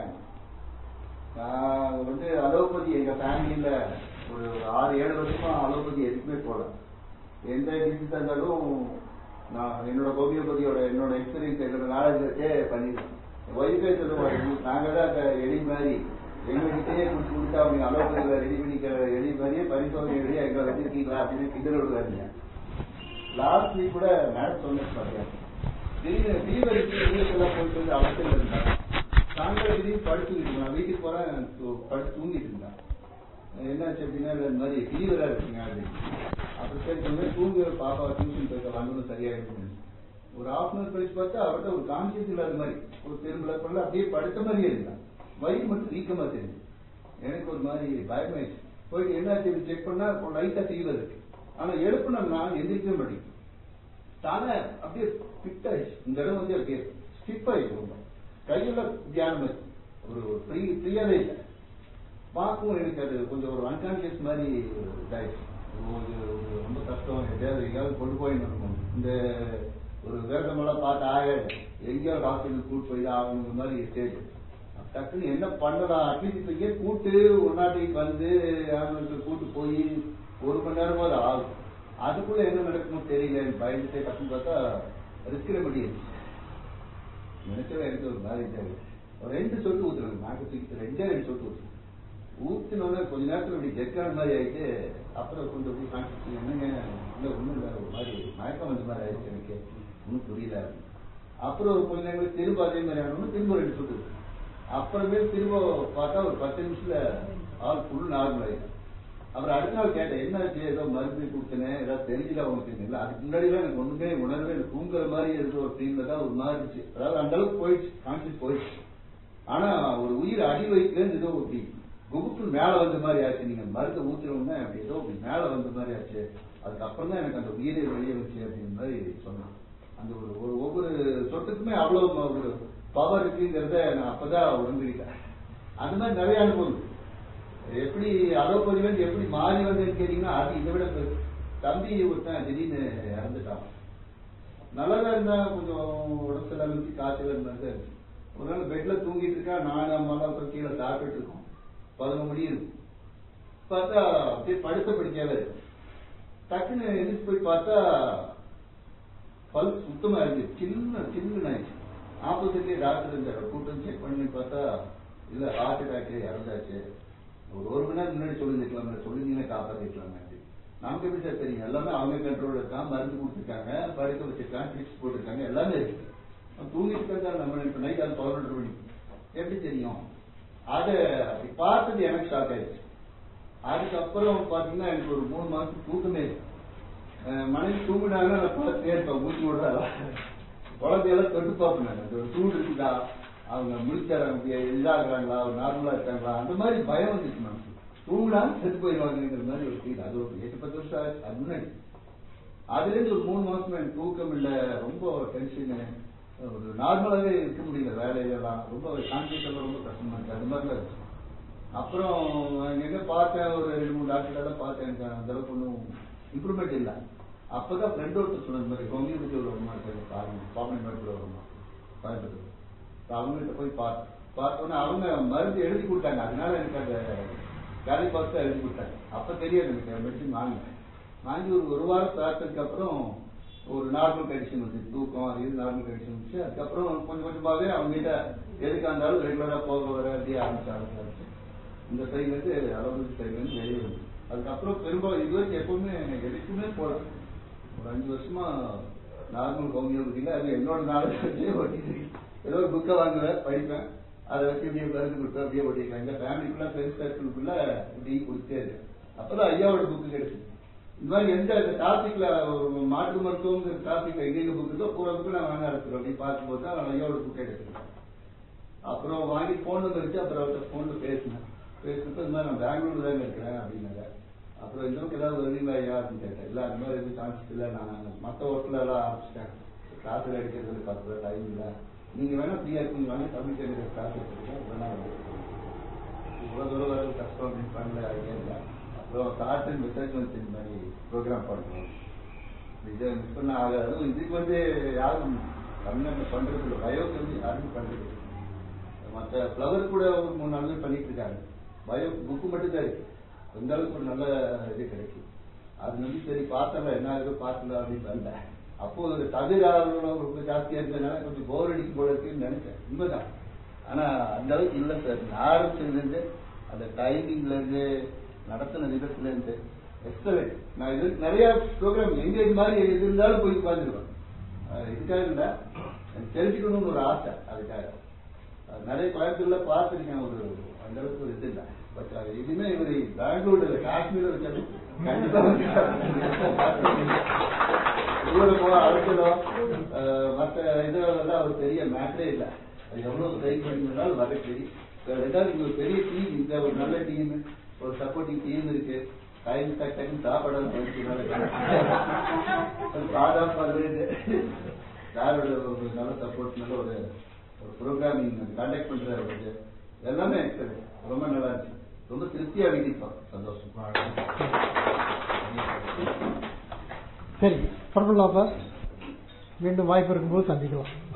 நான் வந்து அலோபதி எங்க ஃபேமிலியில ஒரு ஆறு ஏழு வருஷமா அலோபதி எதுக்குமே போல எந்த டிசீஸ் இருந்தாலும் நான் என்னோட ஹோமியோபதியோட என்னோட எக்ஸ்பீரியன்ஸ் என்னோட நாலேஜ் வச்சே பண்ணிடுவேன் ஒய்ஃபே சொல்லுவாங்க நாங்க தான் அந்த எலி மாதிரி எங்ககிட்டயே குடிச்சு கொடுத்து அவங்க அலோபதியில ரெடி பண்ணிக்கிற எலி மாதிரியே பரிசோதனை எழுதி எங்களை வச்சிருக்கீங்களா அப்படின்னு கிண்டல் விடுவாங்க லாஸ்ட் வீக் கூட மேடம் சொன்னேன் பார்த்தேன் திடீர்னு ஃபீவர் எல்லாம் போயிட்டு வந்து அவசியம் இருந்தாங்க சாயங்காலம் திடீர்னு படுத்துக்கிட்டு நான் வீட்டுக்கு போறேன் து- படுத்து தூங்கிட்டு இருந்தேன் என்னாச்சு அப்படின்னா இந்த மாதிரி ஃபீவரா இருக்குங்க அப்படின்னு அப்புறம் சரி சொன்னேன் தூங்க பாப்பா டியூஷன் போயிருக்க வந்து சரியாயிடும் ஒரு ஹாஃப் அன் அவர் கழிச்சு பார்த்தா அவர்கிட்ட ஒரு கான்சியஸ் இல்லாத மாதிரி ஒரு திரும்பல கொள்ள அப்படியே படுத்த மாதிரியே இருந்தான் வயிறு மட்டும் வீக்கமா தெரியுது எனக்கு ஒரு மாதிரி பயமாயிடுச்சு போயிட்டு என்னாச்சு செக் பண்ணா லைட்டா ஃபீவர் இருக்கு ஆனா எழுப்புனோம்னா எந்திரிக்கவே மாட்டேங்குது தானே அப்படியே ஃபிட் ஆயிடுச்சு இந்த இடம் வந்து அப்படியே ஸ்டிப் ஆயிடுச்சு ரொம்ப கையில தியானம் இருக்கு. ஒரு ஃப்ரீ ஃப்ரீயாவே இல்லை பார்க்கவும் எனக்கு அது கொஞ்சம் ஒரு அன்கான்சியஸ் மாதிரி இதாயிடுச்சு ஒரு ஒரு ரொம்ப கஷ்டம் எதையாவது எங்கேயாவது கொண்டு போய் நடக்கும் இந்த ஒரு விரதமெல்லாம் பார்த்து ஆகாது எங்கேயாவது ஹாஸ்பிட்டல் கூட்டு போய் தான் ஆகணுங்கிற மாதிரி ஸ்டேஜ் டக்குன்னு என்ன பண்ணலாம் அட்லீஸ்ட் இப்போ இங்கே கூட்டு ஒரு நாட்டுக்கு வந்து ஆம்புலன்ஸ் கூட்டு போய் ஒரு மணி நேரமாவது ஆகும் அதுக்குள்ள என்ன நடக்குமோ தெரியல பயந்துட்டே டக்குன்னு பார்த்தா ரிஸ்க் ரெமடி நினைச்சவே எனக்கு ஒரு மாதிரி இதாகுது. ஒரு ரெண்டு சொட்டு ஊத்துறாங்க நாக்கு தூக்கி ரெண்டே ரெண்டு சொட்டு ஊத்து ஊத்தினோட கொஞ்ச நேரத்துல இப்படி ஜெக்கான மாதிரி ஆயிட்டு அப்புறம் கொஞ்சம் போய் கான்செப்ட் என்னங்க இல்ல ஒண்ணும் இல்ல ஒரு மாதிரி மயக்கம் வந்த மாதிரி ஆயிடுச்சு எனக்கு ஒன்றும் புரியல அப்புறம் ஒரு கொஞ்ச நேரம் திரும்ப அதே மாதிரி ஆகணும் திரும்ப ரெண்டு சொட்டு ஊத்து. அப்புறமே திரும்ப பார்த்தா ஒரு பத்து நிமிஷத்துல ஆள் ஃபுல் நார்மல் ஆயிடும் அப்புறம் அடுத்த நாள் கேட்டேன் என்னாச்சு ஏதோ மருந்து கொடுத்தனேன் ஏதாவது தெரிஞ்சல உனக்கு இல்லை அதுக்கு முன்னாடி எனக்கு ஒண்ணுமே உணர்வே இல்லை தூங்குற மாதிரி இருந்த ஒரு ஃபீல்ல தான் ஒரு மாதிரி இருந்துச்சு அதாவது அந்த அளவுக்கு போயிடுச்சு கான்சியஸ் போயிடுச்சு ஆனா ஒரு உயிர் அடி வயிற்றுல ஏதோ அப்படி குபுக்கு மேல வந்த மாதிரி ஆச்சு நீங்க மருந்து ஊத்துறவுடனே அப்படி ஏதோ அப்படி மேல வந்த மாதிரி ஆச்சு அதுக்கப்புறம் தான் எனக்கு அந்த உயிரே வெளியே வச்சு அப்படின்ற மாதிரி சொன்னான் அந்த ஒரு ஒரு ஒவ்வொரு சொட்டுக்குமே அவ்வளவு ம- ஒரு பவர் இருக்குங்கிறத நான் அப்பதான் உணர்ந்துக்கிட்டேன் அந்த மாதிரி நிறைய அனுபவம் இருக்கு. எப்படி அலோபதியில இருந்து எப்படி மாறி வந்தேன்னு கேட்டீங்கன்னா அது இதை விட பெரு- தம்பி ஒருத்தன் திடீர்னு இறந்துட்டான் நல்லதா இருந்தா கொஞ்சம் உடம்பு சரியில்லாம இருந்துச்சு காய்ச்சல் இருந்தாங்க ஒரு நாள் பெட்ல தூங்கிட்டு இருக்கா நான் அம்மா அப்புறம் கீழே சாப்பிட்டு இருக்கோம் பதினொரு மணி இருக்கும் பார்த்தா அப்படியே படுத்த படிக்காத இருக்கு டக்குன்னு எதிர்த்து போய் பார்த்தா பல்ஸ் சுத்தமா இருக்கு சின்ன சின்ன ஆயிடுச்சு ஆப்போசிட்லயே டாக்டர் இருந்தார் கூட்டம் செக் பண்ணி பார்த்தா இல்ல ஹார்ட் அட்டாக் இறந்தாச்சு ஒரு ஒரு மணி நேரம் முன்னாடி சொல்லிருக்கலாம் சொல்லிருந்தீங்கன்னா காப்பாத்திருக்கலாம் நமக்கு எப்படி சார் தெரியும் எல்லாமே அவங்க கண்ட்ரோல் இருக்கான் மருந்து கொடுத்துருக்காங்க படுக்க வச்சிருக்காங்க ட்ரிப்ஸ் போட்டிருக்காங்க எல்லாமே இருக்கு அவன் தூங்கிட்டு இருக்கா நம்ம இப்ப நைட் அது பதினொன்று மணி எப்படி தெரியும் அது அப்படி பார்த்தது எனக்கு ஷாக் ஆயிடுச்சு அதுக்கப்புறம் பாத்தீங்கன்னா எனக்கு ஒரு மூணு மாசம் தூக்கமே இல்லை. அஹ் மனைவி தூங்கினாங்க நான் பார்த்துட்டே இருப்பேன் மூச்சு விடுறா குழந்தையெல்லாம் தொட்டு பார்ப்பேன் நான். அந்த ஒரு சூடு இருக்குதா அவங்க முடிச்சாங்க இதாகிறாங்களா நார்மலா இருக்காங்களா அந்த மாதிரி பயம் வந்துச்சு நமக்கு தூங்கினா செத்து போயிடுவாங்கிற மாதிரி ஒரு ஃபீல் அது ஒரு எட்டு பத்து வருஷம் ஆச்சு அது முன்னாடி அதுல இருந்து ஒரு மூணு மாசம் எனக்கு தூக்கம் இல்ல ரொம்ப டென்ஷனு ஒரு நார்மலாவே இருக்க முடியல வேலையிலலாம் ரொம்ப கான்சியஸ் எல்லாம் ரொம்ப கஷ்டமா இருக்கு அது மாதிரிலாம் இருந்துச்சு அப்புறம் எங்க பார்த்தேன் ஒரு ரெண்டு மூணு டாக்டர் எல்லாம் பார்த்தேன் எனக்கு அந்த அளவுக்கு ஒன்றும் இம்ப்ரூவ்மெண்ட் இல்லை அப்பதான் ஃப்ரெண்ட் ஒருத்தர் சொன்ன மாதிரி ஹோமியோபதி ஒரு அம்மா இருக்காங்க பாருங்க பாப்பன் மேட்ல ஒரு அம்மா கோயம்புத்தூர் இப்ப அவங்ககிட்ட போய் பார்த்தேன் பார்த்தோன்னே அவங்க மருந்து எழுதி கொடுத்தாங்க அதனால எனக்கு அந்த வேலை பார்த்து தான் எழுதி கொடுத்தாங்க அப்ப தெரியாது எனக்கு மெடிசன் வாங்கினேன் வாங்கி ஒரு ஒரு வாரம் பார்த்ததுக்கு அப்புறம் ஒரு நார்மல் கண்டிஷன் வந்துச்சு தூக்கம் அது இது நார்மல் கண்டிஷன் வந்துச்சு அதுக்கப்புறம் கொஞ்சம் கொஞ்சமாவே அவங்க கிட்ட எதுக்கா இருந்தாலும் ரெகுலரா போக வர அப்படியே ஆரம்பிச்சு ஆரம்பிச்சு இந்த சைட்ல இருந்து அளவு சைட்ல இருந்து வெளியே வந்து அதுக்கப்புறம் பெரும்பாலும் இது வரைக்கும் எப்பவுமே எதுக்குமே போல ஒரு அஞ்சு வருஷமா நார்மல் ஹோமியோபதியில அது என்னோட நாலேஜ் ஓட்டிட்டு ஏதோ ஒரு புக்கை வாங்குவேன் படிப்பேன் அதை வச்சு இப்படியே கருத்து கொடுப்பேன் அப்படியே ஓட்டிக்கலாம் எங்க ஃபேமிலிக்குள்ள ஃப்ரெண்ட்ஸ் சர்க்கிள்குள்ள இப்படி கொடுத்தே இருக்கு அப்பதான் ஐயாவோட புக்கு கிடைச்சு இந்த மாதிரி எந்த டாபிக்ல ஒரு மாற்று மருத்துவங்கிற டாபிக் எங்கெங்க புக் இருக்கோ பூரா புக்கு நான் வாங்க ஆரம்பிச்சிடும் அப்படி பார்க்கும்போது தான் ஐயாவோட புக் எடுத்துருக்கேன் அப்புறம் வாங்கி போன் நம்பர் வச்சு அப்புறம் அவர்கிட்ட போன்ல பேசினேன் பேசினப்ப இந்த மாதிரி நான் பெங்களூர்ல தான் இருக்கிறேன் அப்படின்னாங்க அப்புறம் இன்னும் ஏதாவது வருவீங்களா ஐயா அப்படின்னு கேட்டேன் இல்ல அந்த மாதிரி எதுவும் சான்ஸ் இல்லை நான் மற்ற ஒர்க்ல எல்லாம் ஆரம்பிச்சிட்டேன் கிளாஸ்ல எடுக்கிறது பத்து டைம் இல்லை நீங்க வேணா ஃப்ரீயா இருக்கீங்க வாங்க தமிழ் தெரிஞ்ச கிளாஸ் எடுத்துருக்கேன் வேணா வந்து இவ்வளவு தூரம் வரது கஷ்டம் அப்படின்னு பண்ணல ஐடியா இல்லை அப்புறம் தாட் அண்ட் மெசேஜ் வந்து இந்த மாதிரி ப்ரோக்ராம் பண்ணணும் இதை மிஸ் பண்ண ஆகாது இதுக்கு வந்து யாரும் தமிழ்நாட்டில் பண்றது இல்லை பயோக்கு வந்து யாரும் பண்றது இல்லை. மற்ற ஃப்ளவர் கூட ஒரு மூணு நாள் தான் பண்ணிட்டு இருக்காங்க பயோ புக்கு மட்டும் தான் இருக்கு அந்த அளவுக்கு ஒரு நல்ல இது கிடைக்கும் அது வந்து சரி பார்த்தல என்ன இருக்கோ பார்க்கல அப்படின்னு வரல அப்போ ஒரு தகுதி ஆர்வம் ரொம்ப ஜாஸ்தியா இருந்ததுனால கொஞ்சம் போர் அடிக்கும் போல இருக்குன்னு நினைச்சேன் உண்மைதான் ஆனா அந்த அளவுக்கு இல்லை சார் நான் ஆரம்பிச்சதுல இருந்து அந்த டைமிங்ல இருந்து நடத்தின விதத்துல இருந்து எக்ஸலண்ட் நான் இது நிறைய ப்ரோக்ராம் எங்க இது மாதிரி எது இருந்தாலும் போய் உட்காந்துருவேன் இதுக்காக இல்ல எனக்கு தெரிஞ்சுக்கணும்னு ஒரு ஆசை அதுக்காக அது நிறைய கோயம்புத்தூர்ல பார்த்துருக்கேன் ஒரு அந்த அளவுக்கு ஒரு இது இல்லை பட் அது இதுவுமே இவர் பெங்களூர்ல இல்லை காஷ்மீர்ல வச்சாலும் கண்டிப்பா வந்து தூரமோ அழுத்தலோ மற்ற இதெல்லாம் ஒரு பெரிய மேட்டரே இல்லை அது எவ்வளவு ட்ரை பண்ணிருந்தாலும் வர தெரியும் ரெண்டாவது இங்க ஒரு பெரிய டீம் இந்த ஒரு நல்ல டீம் ஒரு சப்போர்ட்டிங் டீம் இருக்கு டைம் டக் டக்குன்னு சாப்பாடு பாதாம் பண்றது யாரோட ஒரு நல்ல சப்போர்ட் நல்ல ஒரு ஒரு ப்ரோக்ராமிங் கண்டக்ட் பண்ற ஒரு இது எல்லாமே எக்ஸலன்ட் ரொம்ப நல்லா இருந்துச்சு ரொம்ப திருப்தியா வீட்டிப்போம் சந்தோஷம் சரி புறப்படலாம் சார் மீண்டும் வாய்ப்பு இருக்கும்போது சந்திக்கலாம்